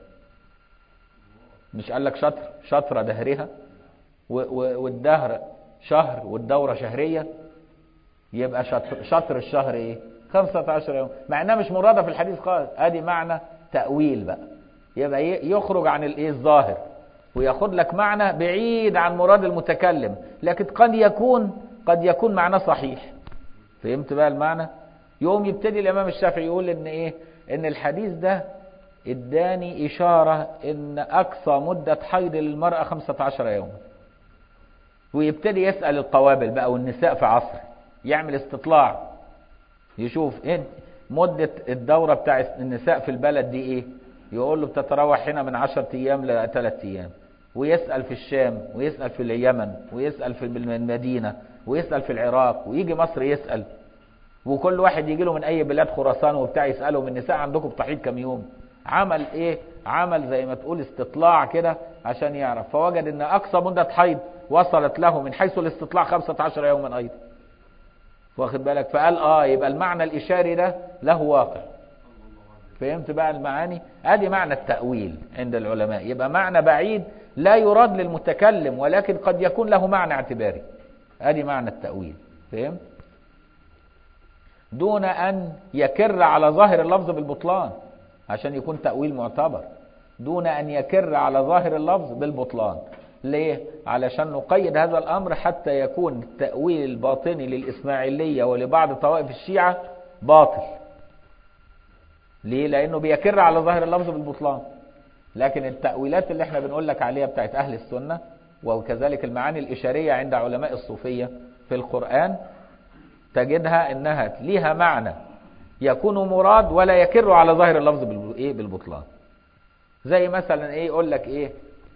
مش قال لك شطر شطرة دهرها والدهر شهر والدورة شهرية يبقى شطر, شطر الشهر ايه 15 يوم مع انها مش مرادة في الحديث خالص ادي معنى تأويل بقى يبقى يخرج عن الايه الظاهر وياخد لك معنى بعيد عن مراد المتكلم لكن قد يكون قد يكون معناه صحيح فهمت بقى المعنى يوم يبتدي الامام الشافعي يقول ان ايه ان الحديث ده اداني اشارة ان اقصى مدة حيض للمرأة 15 يوما ويبتدي يسأل القوابل بقى والنساء في عصر يعمل استطلاع يشوف إيه مدة الدورة بتاع النساء في البلد دي ايه يقول له بتتراوح هنا من 10 ايام ل 3 ايام ويسأل في الشام ويسأل في اليمن ويسأل في المدينة ويسأل في العراق ويجي مصر يسأل وكل واحد يجي له من اي بلاد خراسان وبتاع يسألهم النساء عندكم بتحيض كام يوم عمل ايه عمل زي ما تقول استطلاع كده عشان يعرف فوجد ان اقصى مدة حيض وصلت له من حيث الاستطلاع 15 يوما ايضا واخد بالك فقال اه يبقى المعنى الاشاري ده له واقع فهمت بقى المعاني ادي معنى التأويل عند العلماء يبقى معنى بعيد لا يراد للمتكلم ولكن قد يكون له معنى اعتباري ادي معنى التأويل فهمت دون ان يكر على ظاهر اللفظ بالبطلان عشان يكون تأويل معتبر دون أن يكر على ظاهر اللفظ بالبطلان ليه؟ علشان نقيد هذا الأمر حتى يكون التأويل الباطني للإسماعيلية ولبعض طوائف الشيعة باطل ليه؟ لأنه بيكر على ظاهر اللفظ بالبطلان لكن التأويلات اللي احنا بنقول لك عليها بتاعت أهل السنة وكذلك المعاني الإشارية عند علماء الصوفية في القرآن تجدها انها ليها معنى يكون مراد ولا يكر على ظاهر اللفظ بالايه بالبطلان زي مثلا ايه يقول لك ايه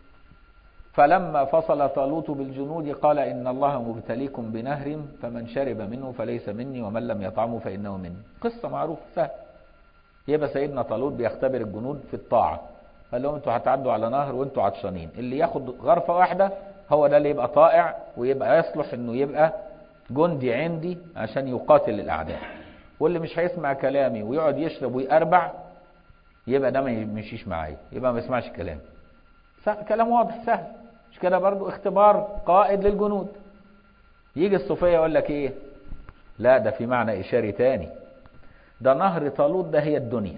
فلما فصل طالوت بالجنود قال ان الله مبتليكم بنهر فمن شرب منه فليس مني ومن لم يطعمه فانه مني قصه معروفه سهل يبقى سيدنا طالوت بيختبر الجنود في الطاعه قال لهم انتوا هتعدوا على نهر وانتوا عطشانين اللي ياخد غرفه واحده هو ده اللي يبقى طائع ويبقى يصلح انه يبقى جندي عندي عشان يقاتل الاعداء واللي مش هيسمع كلامي ويقعد يشرب ويقربع يبقى ده ما يمشيش معايا يبقى ما يسمعش كلامي كلام واضح سهل مش كده برضو اختبار قائد للجنود يجي الصوفيه يقول لك ايه لا ده في معنى اشاري تاني ده نهر طالوت ده هي الدنيا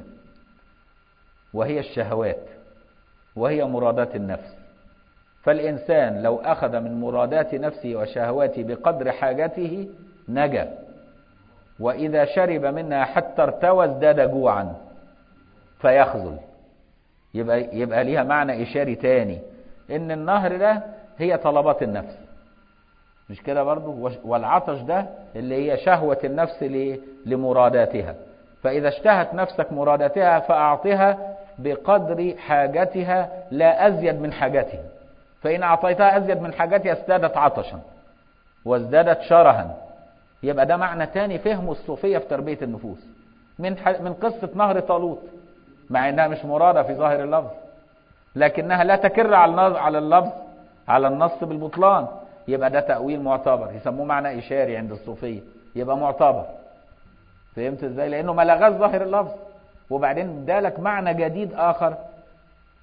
وهي الشهوات وهي مرادات النفس فالإنسان لو أخذ من مرادات نفسه وشهواته بقدر حاجته نجا وإذا شرب منها حتى ارتوى ازداد جوعا فيخذل يبقى يبقى ليها معنى إشاري تاني إن النهر ده هي طلبات النفس مش كده برضو والعطش ده اللي هي شهوة النفس لمراداتها فإذا اشتهت نفسك مراداتها فأعطها بقدر حاجتها لا أزيد من حاجتها فإن أعطيتها أزيد من حاجتها ازدادت عطشا وازدادت شرها يبقى ده معنى تاني فهمه الصوفية في تربية النفوس من من قصة نهر طالوت مع انها مش مرادة في ظاهر اللفظ لكنها لا تكر على على اللفظ على النص بالبطلان يبقى ده تأويل معتبر يسموه معنى إشاري عند الصوفية يبقى معتبر فهمت ازاي لانه ما لغاش ظاهر اللفظ وبعدين ادالك معنى جديد اخر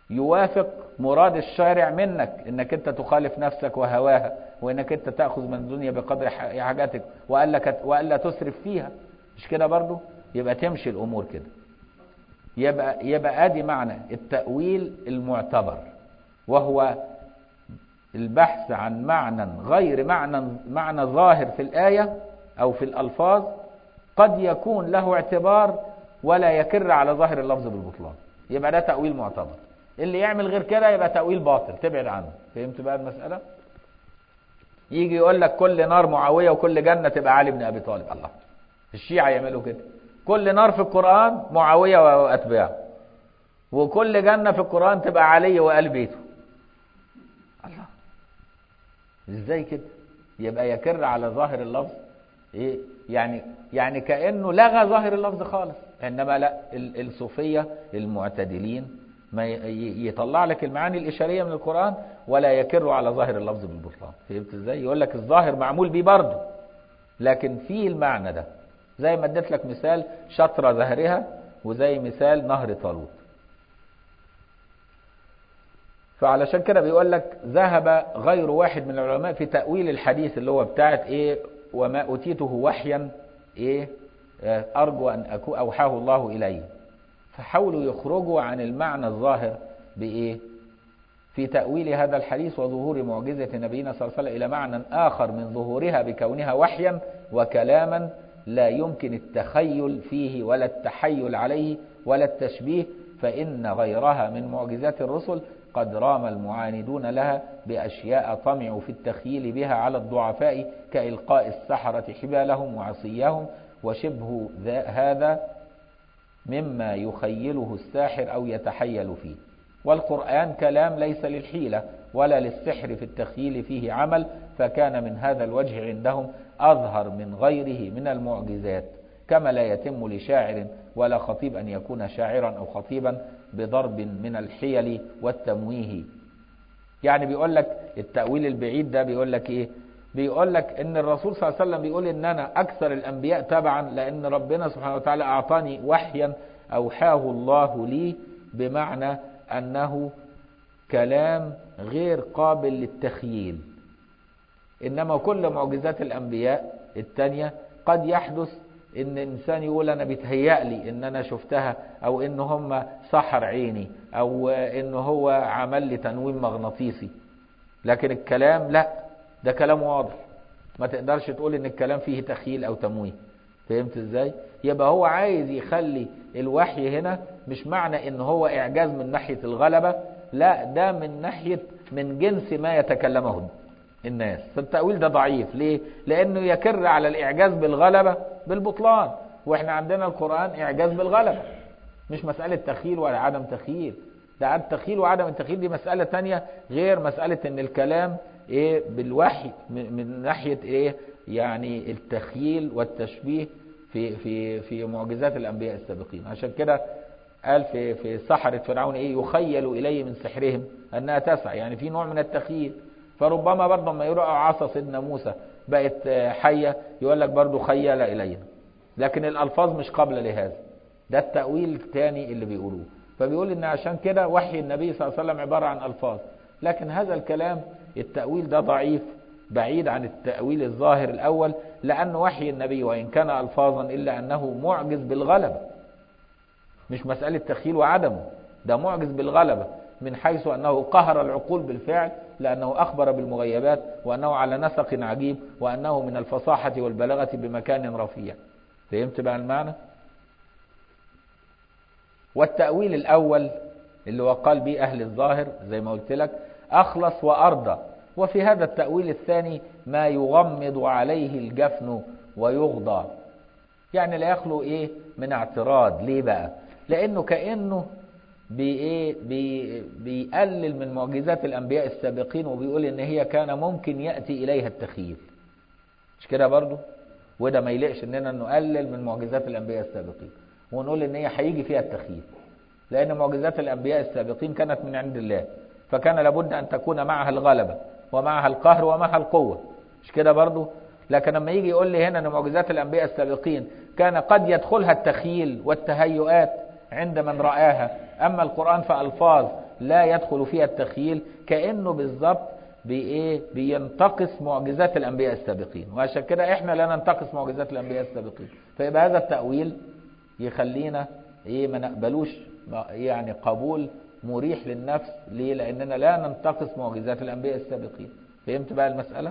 يوافق مراد الشارع منك انك انت تخالف نفسك وهواها وانك انت تاخذ من الدنيا بقدر حاجاتك والا والا تسرف فيها مش كده برضو يبقى تمشي الامور كده يبقى يبقى ادي معنى التاويل المعتبر وهو البحث عن معنى غير معنى معنى ظاهر في الايه او في الالفاظ قد يكون له اعتبار ولا يكر على ظاهر اللفظ بالبطلان يبقى ده تاويل معتبر اللي يعمل غير كده يبقى تاويل باطل تبعد عنه فهمت بقى المساله يجي يقول لك كل نار معاويه وكل جنه تبقى علي بن ابي طالب الله الشيعه يعملوا كده كل نار في القران معاويه واتباعه وكل جنه في القران تبقى علي وال بيته الله ازاي كده يبقى يكر على ظاهر اللفظ ايه يعني يعني كانه لغى ظاهر اللفظ خالص انما لا الصوفيه المعتدلين ما يطلع لك المعاني الاشاريه من القران ولا يكر على ظاهر اللفظ بالبطلان فهمت ازاي يقول لك الظاهر معمول بيه برضه لكن فيه المعنى ده زي ما اديت لك مثال شطر زهرها وزي مثال نهر طالوت فعلشان كده بيقول لك ذهب غير واحد من العلماء في تأويل الحديث اللي هو بتاعت ايه وما أوتيته وحيا ايه أرجو أن أكون أوحاه الله إلي فحاولوا يخرجوا عن المعنى الظاهر بإيه في تأويل هذا الحديث وظهور معجزة نبينا صلى الله عليه وسلم إلى معنى آخر من ظهورها بكونها وحيا وكلاما لا يمكن التخيل فيه ولا التحيل عليه ولا التشبيه فإن غيرها من معجزات الرسل قد رام المعاندون لها بأشياء طمعوا في التخييل بها على الضعفاء كإلقاء السحرة حبالهم وعصيهم وشبه هذا مما يخيله الساحر أو يتحيل فيه والقرآن كلام ليس للحيلة ولا للسحر في التخييل فيه عمل فكان من هذا الوجه عندهم أظهر من غيره من المعجزات كما لا يتم لشاعر ولا خطيب أن يكون شاعرا أو خطيبا بضرب من الحيل والتمويه يعني بيقول لك التأويل البعيد ده بيقول لك إيه بيقول لك ان الرسول صلى الله عليه وسلم بيقول ان انا اكثر الانبياء تبعا لان ربنا سبحانه وتعالى اعطاني وحيا اوحاه الله لي بمعنى انه كلام غير قابل للتخييل انما كل معجزات الانبياء التانية قد يحدث ان انسان يقول انا بيتهيأ لي ان انا شفتها او ان هم سحر عيني او ان هو عمل لي تنويم مغناطيسي لكن الكلام لا ده كلام واضح ما تقدرش تقول ان الكلام فيه تخيل او تمويه فهمت ازاي يبقى هو عايز يخلي الوحي هنا مش معنى ان هو اعجاز من ناحية الغلبة لا ده من ناحية من جنس ما يتكلمه الناس فالتأويل ده ضعيف ليه لانه يكر على الاعجاز بالغلبة بالبطلان واحنا عندنا القرآن اعجاز بالغلبة مش مسألة تخيل ولا عدم تخيل ده التخيل وعدم التخيل دي مسألة تانية غير مسألة ان الكلام ايه بالوحي من ناحيه ايه يعني التخييل والتشبيه في في في معجزات الانبياء السابقين عشان كده قال في في سحرة فرعون ايه يخيل الي من سحرهم انها تسعى يعني في نوع من التخييل فربما برضه لما يرى عصا سيدنا موسى بقت حيه يقول لك برضه خيل الينا لكن الالفاظ مش قابله لهذا ده التاويل الثاني اللي بيقولوه فبيقول ان عشان كده وحي النبي صلى الله عليه وسلم عباره عن الفاظ لكن هذا الكلام التأويل ده ضعيف بعيد عن التأويل الظاهر الأول لأن وحي النبي وإن كان ألفاظا إلا أنه معجز بالغلبة مش مسألة تخيل وعدمه ده معجز بالغلبة من حيث أنه قهر العقول بالفعل لأنه أخبر بالمغيبات وأنه على نسق عجيب وأنه من الفصاحة والبلاغة بمكان رفيع فهمت بقى المعنى والتأويل الأول اللي هو قال به أهل الظاهر زي ما قلت لك أخلص وأرضى وفي هذا التأويل الثاني ما يغمض عليه الجفن ويغضى يعني لا يخلو إيه من اعتراض ليه بقى لأنه كأنه بي إيه بي بيقلل من معجزات الأنبياء السابقين وبيقول إن هي كان ممكن يأتي إليها التخيل مش كده برضو وده ما يليقش إننا نقلل من معجزات الأنبياء السابقين ونقول إن هي هيجي فيها التخيل لأن معجزات الأنبياء السابقين كانت من عند الله فكان لابد أن تكون معها الغلبة ومعها القهر ومعها القوة مش كده برضو لكن لما يجي يقول لي هنا أن معجزات الأنبياء السابقين كان قد يدخلها التخيل والتهيؤات عند من رآها أما القرآن فألفاظ لا يدخل فيها التخييل كأنه بالظبط بإيه بينتقص معجزات الأنبياء السابقين وعشان كده إحنا لا ننتقص معجزات الأنبياء السابقين فيبقى هذا التأويل يخلينا إيه ما نقبلوش يعني قبول مريح للنفس ليه لأننا لا ننتقص معجزات الأنبياء السابقين فهمت بقى المسألة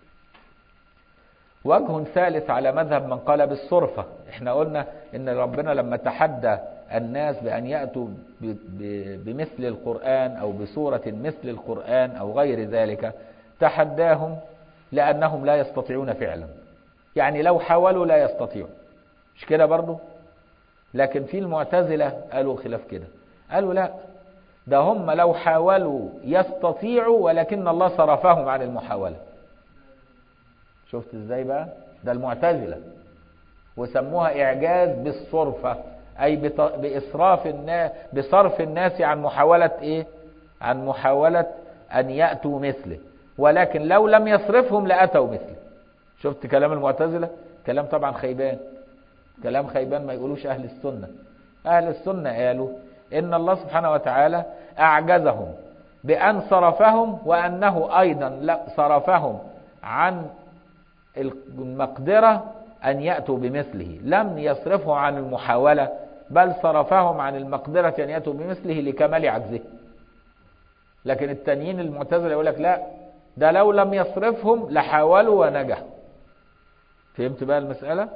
وجه ثالث على مذهب من قال بالصرفة احنا قلنا ان ربنا لما تحدى الناس بأن يأتوا بمثل القرآن أو بصورة مثل القرآن أو غير ذلك تحداهم لأنهم لا يستطيعون فعلا يعني لو حاولوا لا يستطيعوا مش كده برضو لكن في المعتزلة قالوا خلاف كده قالوا لا ده هم لو حاولوا يستطيعوا ولكن الله صرفهم عن المحاولة شفت ازاي بقى ده المعتزلة وسموها إعجاز بالصرفة أي بإصراف الناس بصرف الناس عن محاولة إيه عن محاولة أن يأتوا مثله ولكن لو لم يصرفهم لأتوا مثله شفت كلام المعتزلة كلام طبعا خيبان كلام خيبان ما يقولوش أهل السنة أهل السنة قالوا إن الله سبحانه وتعالى أعجزهم بأن صرفهم وأنه أيضا لا صرفهم عن المقدرة أن يأتوا بمثله لم يصرفه عن المحاولة بل صرفهم عن المقدرة أن يأتوا بمثله لكمال عجزه لكن التانيين المعتزلة يقول لك لا ده لو لم يصرفهم لحاولوا ونجحوا فهمت بقى المسألة؟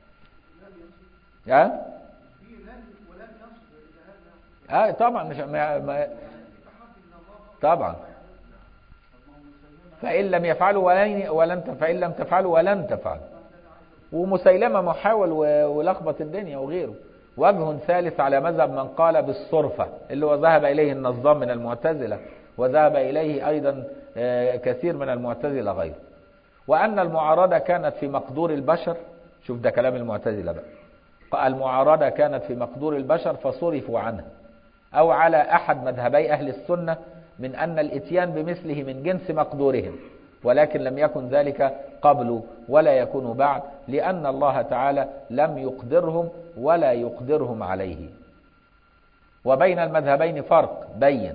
ها؟ اه طبعا مش ما ما طبعا فإن لم يفعلوا ولن ولن فإن لم تفعلوا ولن تفعلوا ومسيلمة محاول ولخبط الدنيا وغيره وجه ثالث على مذهب من قال بالصرفة اللي هو ذهب إليه النظام من المعتزلة وذهب إليه أيضا كثير من المعتزلة غيره وأن المعارضة كانت في مقدور البشر شوف ده كلام المعتزلة بقى المعارضة كانت في مقدور البشر فصرفوا عنها أو على أحد مذهبي أهل السنة من أن الإتيان بمثله من جنس مقدورهم ولكن لم يكن ذلك قبل ولا يكون بعد لأن الله تعالى لم يقدرهم ولا يقدرهم عليه وبين المذهبين فرق بين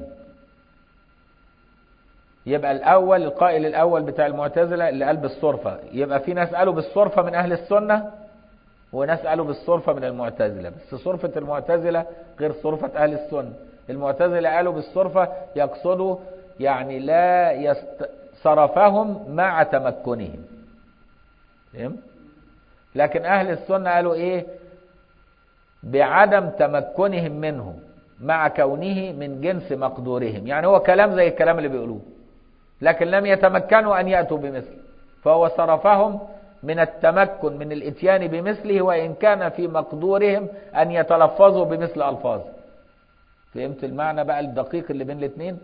يبقى الأول القائل الأول بتاع المعتزلة اللي قال بالصرفة يبقى في ناس قالوا بالصرفة من أهل السنة وناس قالوا بالصرفة من المعتزلة بس صرفة المعتزلة غير صرفة أهل السنة المعتزلة قالوا بالصرفة يقصدوا يعني لا يست... صرفهم مع تمكنهم فهم؟ لكن أهل السنة قالوا إيه بعدم تمكنهم منه مع كونه من جنس مقدورهم يعني هو كلام زي الكلام اللي بيقولوه لكن لم يتمكنوا أن يأتوا بمثله فهو صرفهم من التمكن من الاتيان بمثله وإن كان في مقدورهم أن يتلفظوا بمثل ألفاظه فهمت المعنى بقى الدقيق اللي بين الاثنين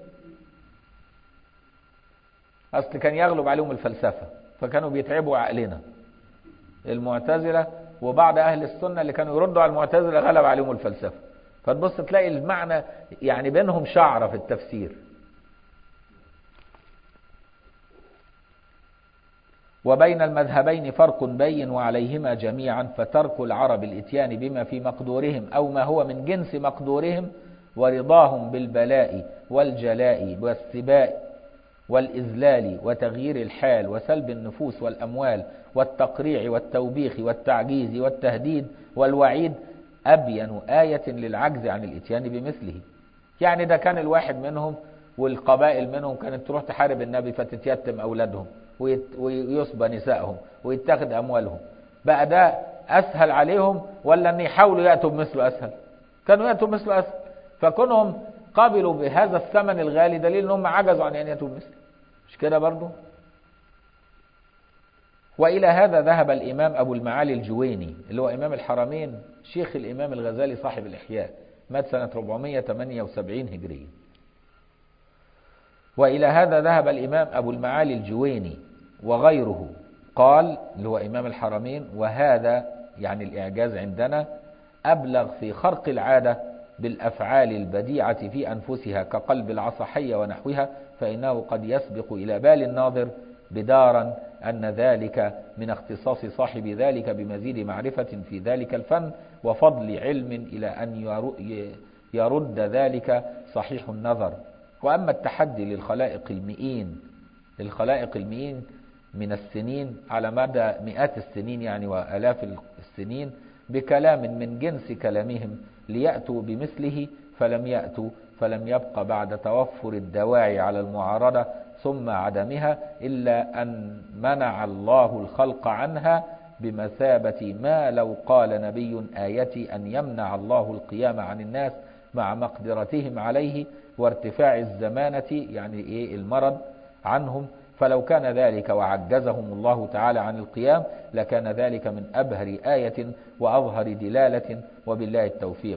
أصل كان يغلب عليهم الفلسفة فكانوا بيتعبوا عقلنا المعتزلة وبعض أهل السنة اللي كانوا يردوا على المعتزلة غلب عليهم الفلسفة فتبص تلاقي المعنى يعني بينهم شعرة في التفسير وبين المذهبين فرق بين وعليهما جميعا فترك العرب الاتيان بما في مقدورهم أو ما هو من جنس مقدورهم ورضاهم بالبلاء والجلاء والسباء والإذلال وتغيير الحال وسلب النفوس والأموال والتقريع والتوبيخ والتعجيز والتهديد والوعيد أبين آية للعجز عن الإتيان بمثله يعني ده كان الواحد منهم والقبائل منهم كانت تروح تحارب النبي فتتيتم أولادهم ويصبى نسائهم ويتخذ أموالهم بقى ده أسهل عليهم ولا أن يحاولوا يأتوا بمثله أسهل كانوا يأتوا بمثله أسهل فكونهم قبلوا بهذا الثمن الغالي دليل أنهم عجزوا عن أن يأتوا بمثله مش كده برضو وإلى هذا ذهب الإمام أبو المعالي الجويني اللي هو إمام الحرمين شيخ الإمام الغزالي صاحب الإحياء مات سنة 478 هجرية وإلى هذا ذهب الإمام أبو المعالي الجويني وغيره قال اللي هو إمام الحرمين وهذا يعني الإعجاز عندنا أبلغ في خرق العادة بالأفعال البديعة في أنفسها كقلب العصحية ونحوها فإنه قد يسبق إلى بال الناظر بدارا أن ذلك من اختصاص صاحب ذلك بمزيد معرفة في ذلك الفن وفضل علم إلى أن يرد ذلك صحيح النظر وأما التحدي للخلائق المئين للخلائق المئين من السنين على مدى مئات السنين يعني وآلاف السنين بكلام من جنس كلامهم ليأتوا بمثله فلم يأتوا فلم يبق بعد توفر الدواعي على المعارضة ثم عدمها إلا أن منع الله الخلق عنها بمثابة ما لو قال نبي آيتي أن يمنع الله القيام عن الناس مع مقدرتهم عليه وارتفاع الزمانة يعني إيه المرض عنهم فلو كان ذلك وعجزهم الله تعالى عن القيام لكان ذلك من أبهر آية وأظهر دلالة وبالله التوفيق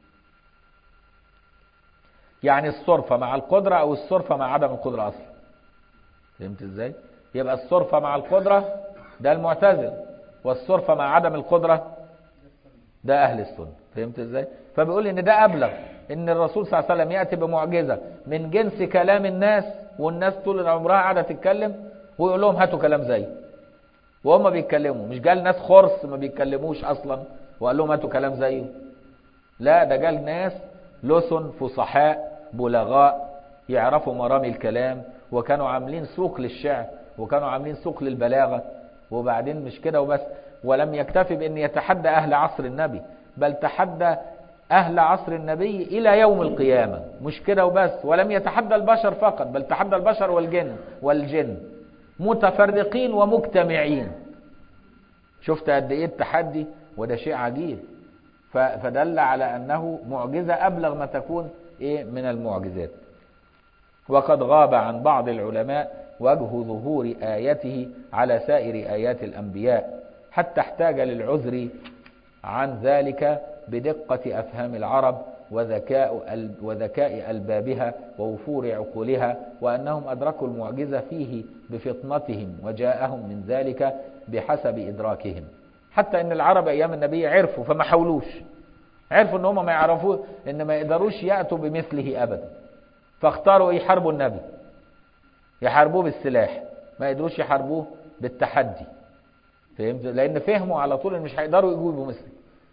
يعني الصرفة مع القدرة أو الصرفة مع عدم القدرة أصلا فهمت إزاي؟ يبقى الصرفة مع القدرة ده المعتزل والصرفة مع عدم القدرة ده أهل السنة فهمت إزاي؟ فبيقول إن ده أبلغ إن الرسول صلى الله عليه وسلم يأتي بمعجزة من جنس كلام الناس والناس طول عمرها قاعدة تتكلم ويقول لهم هاتوا كلام زي وهم بيتكلموا مش قال ناس خرس ما بيتكلموش أصلا وقال لهم هاتوا كلام زيه لا ده قال ناس لسن فصحاء بلغاء يعرفوا مرامي الكلام وكانوا عاملين سوق للشعر وكانوا عاملين سوق للبلاغة وبعدين مش كده وبس ولم يكتفي بأن يتحدى أهل عصر النبي بل تحدى أهل عصر النبي إلى يوم القيامة مش كده وبس ولم يتحدى البشر فقط بل تحدى البشر والجن والجن متفرقين ومجتمعين شفت قد إيه التحدي وده شيء عجيب فدل على أنه معجزة أبلغ ما تكون إيه من المعجزات وقد غاب عن بعض العلماء وجه ظهور آيته على سائر آيات الأنبياء حتى احتاج للعذر عن ذلك بدقة أفهام العرب وذكاء وذكاء ألبابها ووفور عقولها وأنهم أدركوا المعجزة فيه بفطنتهم وجاءهم من ذلك بحسب إدراكهم حتى ان العرب ايام النبي عرفوا فما حاولوش عرفوا ان هم ما يعرفوا ان ما يقدروش ياتوا بمثله ابدا فاختاروا يحاربوا النبي يحاربوه بالسلاح ما يقدروش يحاربوه بالتحدي فهمت لان فهموا على طول ان مش هيقدروا يجيبوا مثله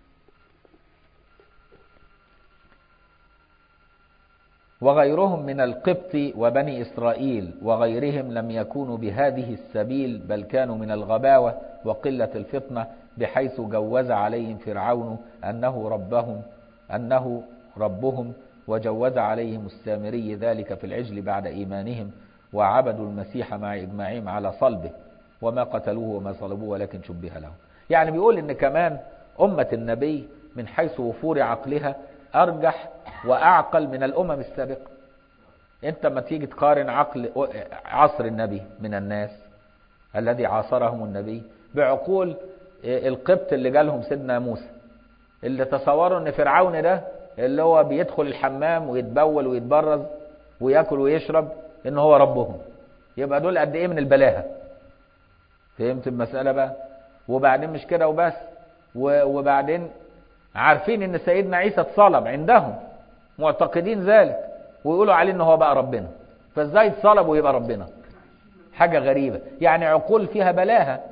وغيرهم من القبط وبني إسرائيل وغيرهم لم يكونوا بهذه السبيل بل كانوا من الغباوة وقلة الفطنة بحيث جوز عليهم فرعون أنه ربهم أنه ربهم وجوز عليهم السامري ذلك في العجل بعد إيمانهم وعبدوا المسيح مع إجماعهم على صلبه وما قتلوه وما صلبوه ولكن شبه لهم يعني بيقول إن كمان أمة النبي من حيث وفور عقلها أرجح وأعقل من الأمم السابقة أنت ما تيجي تقارن عقل عصر النبي من الناس الذي عاصرهم النبي بعقول القبط اللي جالهم سيدنا موسى اللي تصوروا ان فرعون ده اللي هو بيدخل الحمام ويتبول ويتبرز وياكل ويشرب ان هو ربهم يبقى دول قد ايه من البلاهه فهمت المساله بقى وبعدين مش كده وبس وبعدين عارفين ان سيدنا عيسى اتصلب عندهم معتقدين ذلك ويقولوا عليه ان هو بقى ربنا فازاي اتصلب ويبقى ربنا حاجه غريبه يعني عقول فيها بلاهه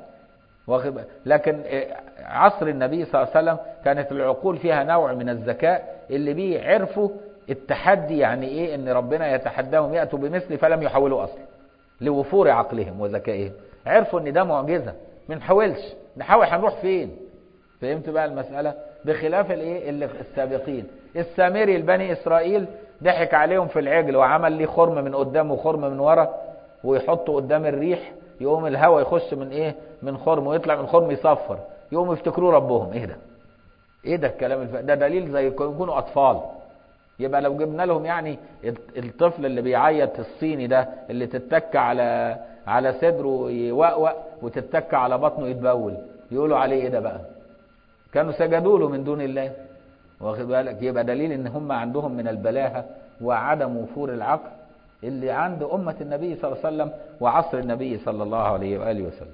لكن عصر النبي صلى الله عليه وسلم كانت العقول فيها نوع من الذكاء اللي بيه عرفوا التحدي يعني ايه ان ربنا يتحداهم ياتوا بمثل فلم يحاولوا اصلا لوفور عقلهم وذكائهم عرفوا ان ده معجزه ما نحاولش نحاول هنروح فين فهمت بقى المساله بخلاف الايه اللي السابقين السامري البني اسرائيل ضحك عليهم في العجل وعمل ليه خرم من قدام وخرم من ورا ويحطه قدام الريح يقوم الهواء يخش من ايه من خرم ويطلع من خرم يصفر يقوم يفتكروه ربهم ايه ده ايه ده الكلام الف... ده دليل زي يكونوا اطفال يبقى لو جبنا لهم يعني الطفل اللي بيعيط الصيني ده اللي تتك على على صدره يوقوق وتتك على بطنه يتبول يقولوا عليه ايه ده بقى كانوا سجدوا له من دون الله واخد بالك يبقى دليل ان هم عندهم من البلاهه وعدم وفور العقل اللي عند أمة النبي صلى الله عليه وسلم وعصر النبي صلى الله عليه وآله وسلم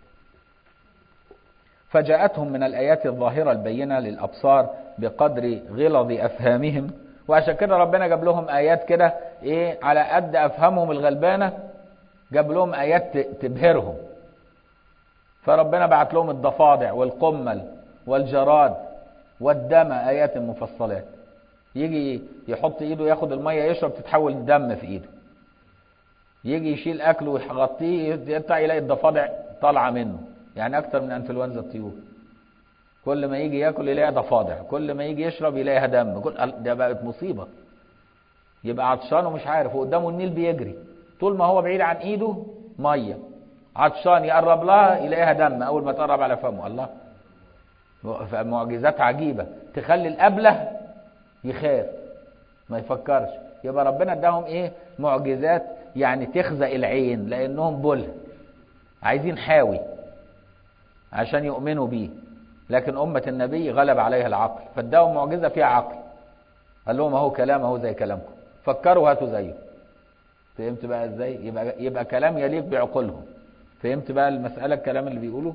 فجاءتهم من الآيات الظاهرة البينة للأبصار بقدر غلظ أفهامهم وعشان كده ربنا جاب لهم آيات كده إيه على قد أفهامهم الغلبانة جاب لهم آيات تبهرهم فربنا بعت لهم الضفادع والقمل والجراد والدم آيات مفصلات يجي يحط ايده ياخد الميه يشرب تتحول دم في ايده يجي يشيل اكله ويغطيه يطلع يلاقي الضفادع طالعه منه يعني اكتر من انفلونزا الطيور كل ما يجي ياكل يلاقي ضفادع كل ما يجي يشرب يلاقيها دم كل ده بقت مصيبه يبقى عطشان ومش عارف وقدامه النيل بيجري طول ما هو بعيد عن ايده ميه عطشان يقرب لها يلاقيها دم اول ما تقرب على فمه الله معجزات عجيبه تخلي الابله يخاف ما يفكرش يبقى ربنا اداهم ايه معجزات يعني تخزق العين لانهم بله عايزين حاوي عشان يؤمنوا بيه لكن أمة النبي غلب عليها العقل فاداهم معجزة فيها عقل قال لهم اهو كلام اهو زي كلامكم فكروا هاتوا زيه فهمت بقى ازاي يبقى يبقى كلام يليق بعقولهم فهمت بقى المسألة الكلام اللي بيقوله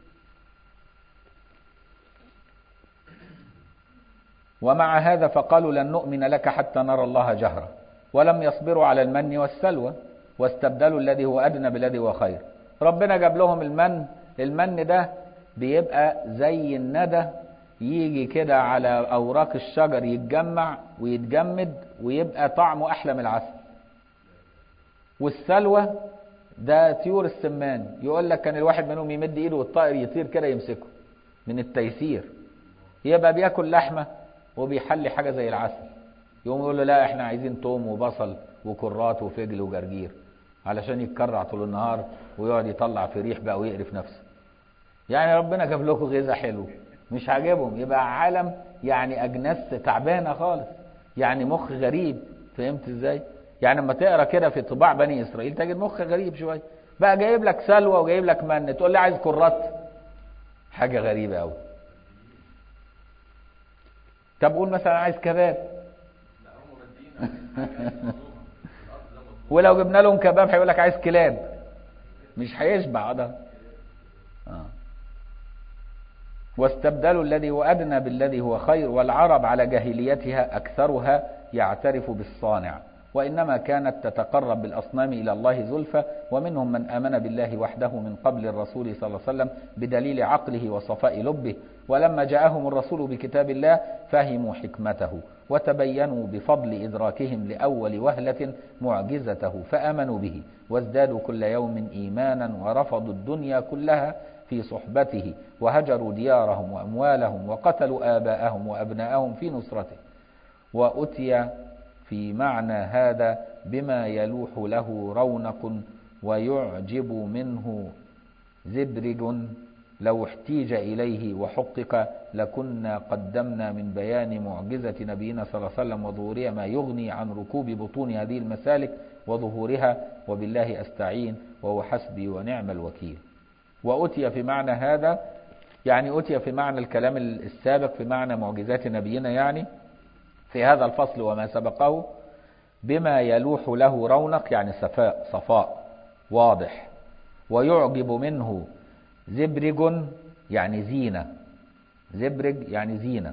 ومع هذا فقالوا لن نؤمن لك حتى نرى الله جهرة ولم يصبروا على المن والسلوى واستبدلوا الذي هو أدنى بالذي هو خير ربنا جاب لهم المن المن ده بيبقى زي الندى يجي كده على أوراق الشجر يتجمع ويتجمد ويبقى طعمه أحلى من العسل والسلوى ده طيور السمان يقول لك كان الواحد منهم يمد ايده والطائر يطير كده يمسكه من التيسير يبقى بياكل لحمه وبيحلي حاجه زي العسل يقوم يقول له لا احنا عايزين توم وبصل وكرات وفجل وجرجير علشان يتكرع طول النهار ويقعد يطلع في ريح بقى ويقرف نفسه يعني ربنا جاب لكم غذاء حلو مش عاجبهم يبقى عالم يعني اجناس تعبانه خالص يعني مخ غريب فهمت ازاي يعني لما تقرا كده في طباع بني اسرائيل تجد مخ غريب شويه بقى جايب لك سلوى وجايب لك من تقول لي عايز كرات حاجه غريبه قوي طب قول مثلا عايز كباب ولو جبنا لهم كباب هيقول لك عايز كلاب مش هيشبع ده آه. واستبدلوا الذي هو أدنى بالذي هو خير والعرب على جاهليتها أكثرها يعترف بالصانع وإنما كانت تتقرب بالأصنام إلى الله زلفى ومنهم من آمن بالله وحده من قبل الرسول صلى الله عليه وسلم بدليل عقله وصفاء لبه ولما جاءهم الرسول بكتاب الله فهموا حكمته وتبينوا بفضل إدراكهم لأول وهلة معجزته فآمنوا به وازدادوا كل يوم إيمانا ورفضوا الدنيا كلها في صحبته وهجروا ديارهم وأموالهم وقتلوا آباءهم وأبناءهم في نصرته وأتي في معنى هذا بما يلوح له رونق ويعجب منه زبرج لو احتيج إليه وحقق لكنا قدمنا من بيان معجزة نبينا صلى الله عليه وسلم وظهورها ما يغني عن ركوب بطون هذه المسالك وظهورها وبالله أستعين وهو حسبي ونعم الوكيل وأتي في معنى هذا يعني أتي في معنى الكلام السابق في معنى معجزات نبينا يعني في هذا الفصل وما سبقه بما يلوح له رونق يعني صفاء صفاء واضح ويعجب منه زبرج يعني زينة زبرج يعني زينة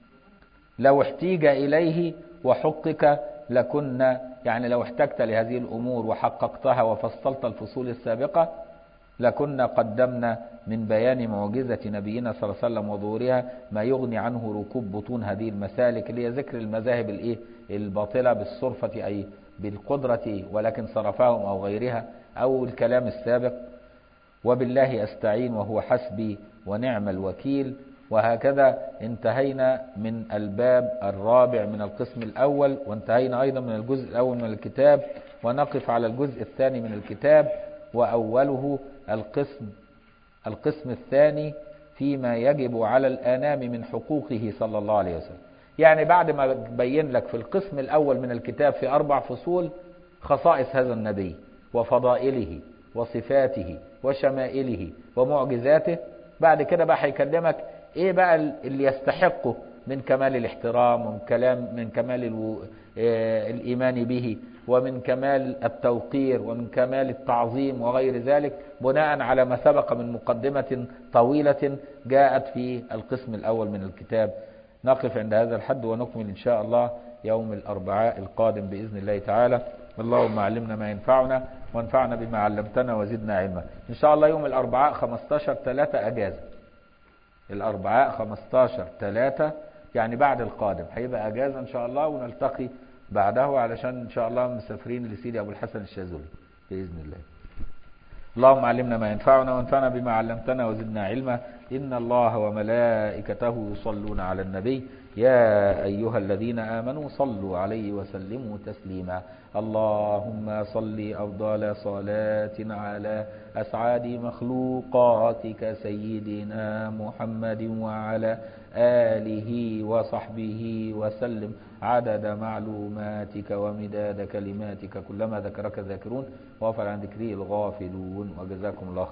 لو احتيج إليه وحقق لكنا يعني لو احتجت لهذه الأمور وحققتها وفصلت الفصول السابقة لكنا قدمنا من بيان معجزة نبينا صلى الله عليه وسلم وظهورها ما يغني عنه ركوب بطون هذه المسالك اللي هي ذكر المذاهب الايه الباطلة بالصرفة أي بالقدرة ولكن صرفهم أو غيرها أو الكلام السابق وبالله أستعين وهو حسبي ونعم الوكيل وهكذا انتهينا من الباب الرابع من القسم الأول وانتهينا أيضا من الجزء الأول من الكتاب ونقف على الجزء الثاني من الكتاب وأوله القسم القسم الثاني فيما يجب على الآنام من حقوقه صلى الله عليه وسلم يعني بعد ما بين لك في القسم الأول من الكتاب في أربع فصول خصائص هذا النبي وفضائله وصفاته وشمائله ومعجزاته بعد كده بقى هيكلمك ايه بقى اللي يستحقه من كمال الاحترام ومن كلام من كمال الو... آه الايمان به ومن كمال التوقير ومن كمال التعظيم وغير ذلك بناء على ما سبق من مقدمة طويلة جاءت في القسم الأول من الكتاب نقف عند هذا الحد ونكمل إن شاء الله يوم الأربعاء القادم بإذن الله تعالى اللهم علمنا ما ينفعنا وانفعنا بما علمتنا وزدنا علما إن شاء الله يوم الأربعاء 15 3 أجازة الأربعاء 15 3 يعني بعد القادم هيبقى اجازه ان شاء الله ونلتقي بعده علشان ان شاء الله مسافرين لسيدي ابو الحسن الشاذلي باذن الله اللهم علمنا ما ينفعنا وانفعنا بما علمتنا وزدنا علما إن الله وملائكته يصلون على النبي يا أيها الذين آمنوا صلوا عليه وسلموا تسليما اللهم صل أفضل صلاة على أسعد مخلوقاتك سيدنا محمد وعلى آله وصحبه وسلم عدد معلوماتك ومداد كلماتك كلما ذكرك ذاكرون وغفل عن ذكره الغافلون وجزاكم الله خيرا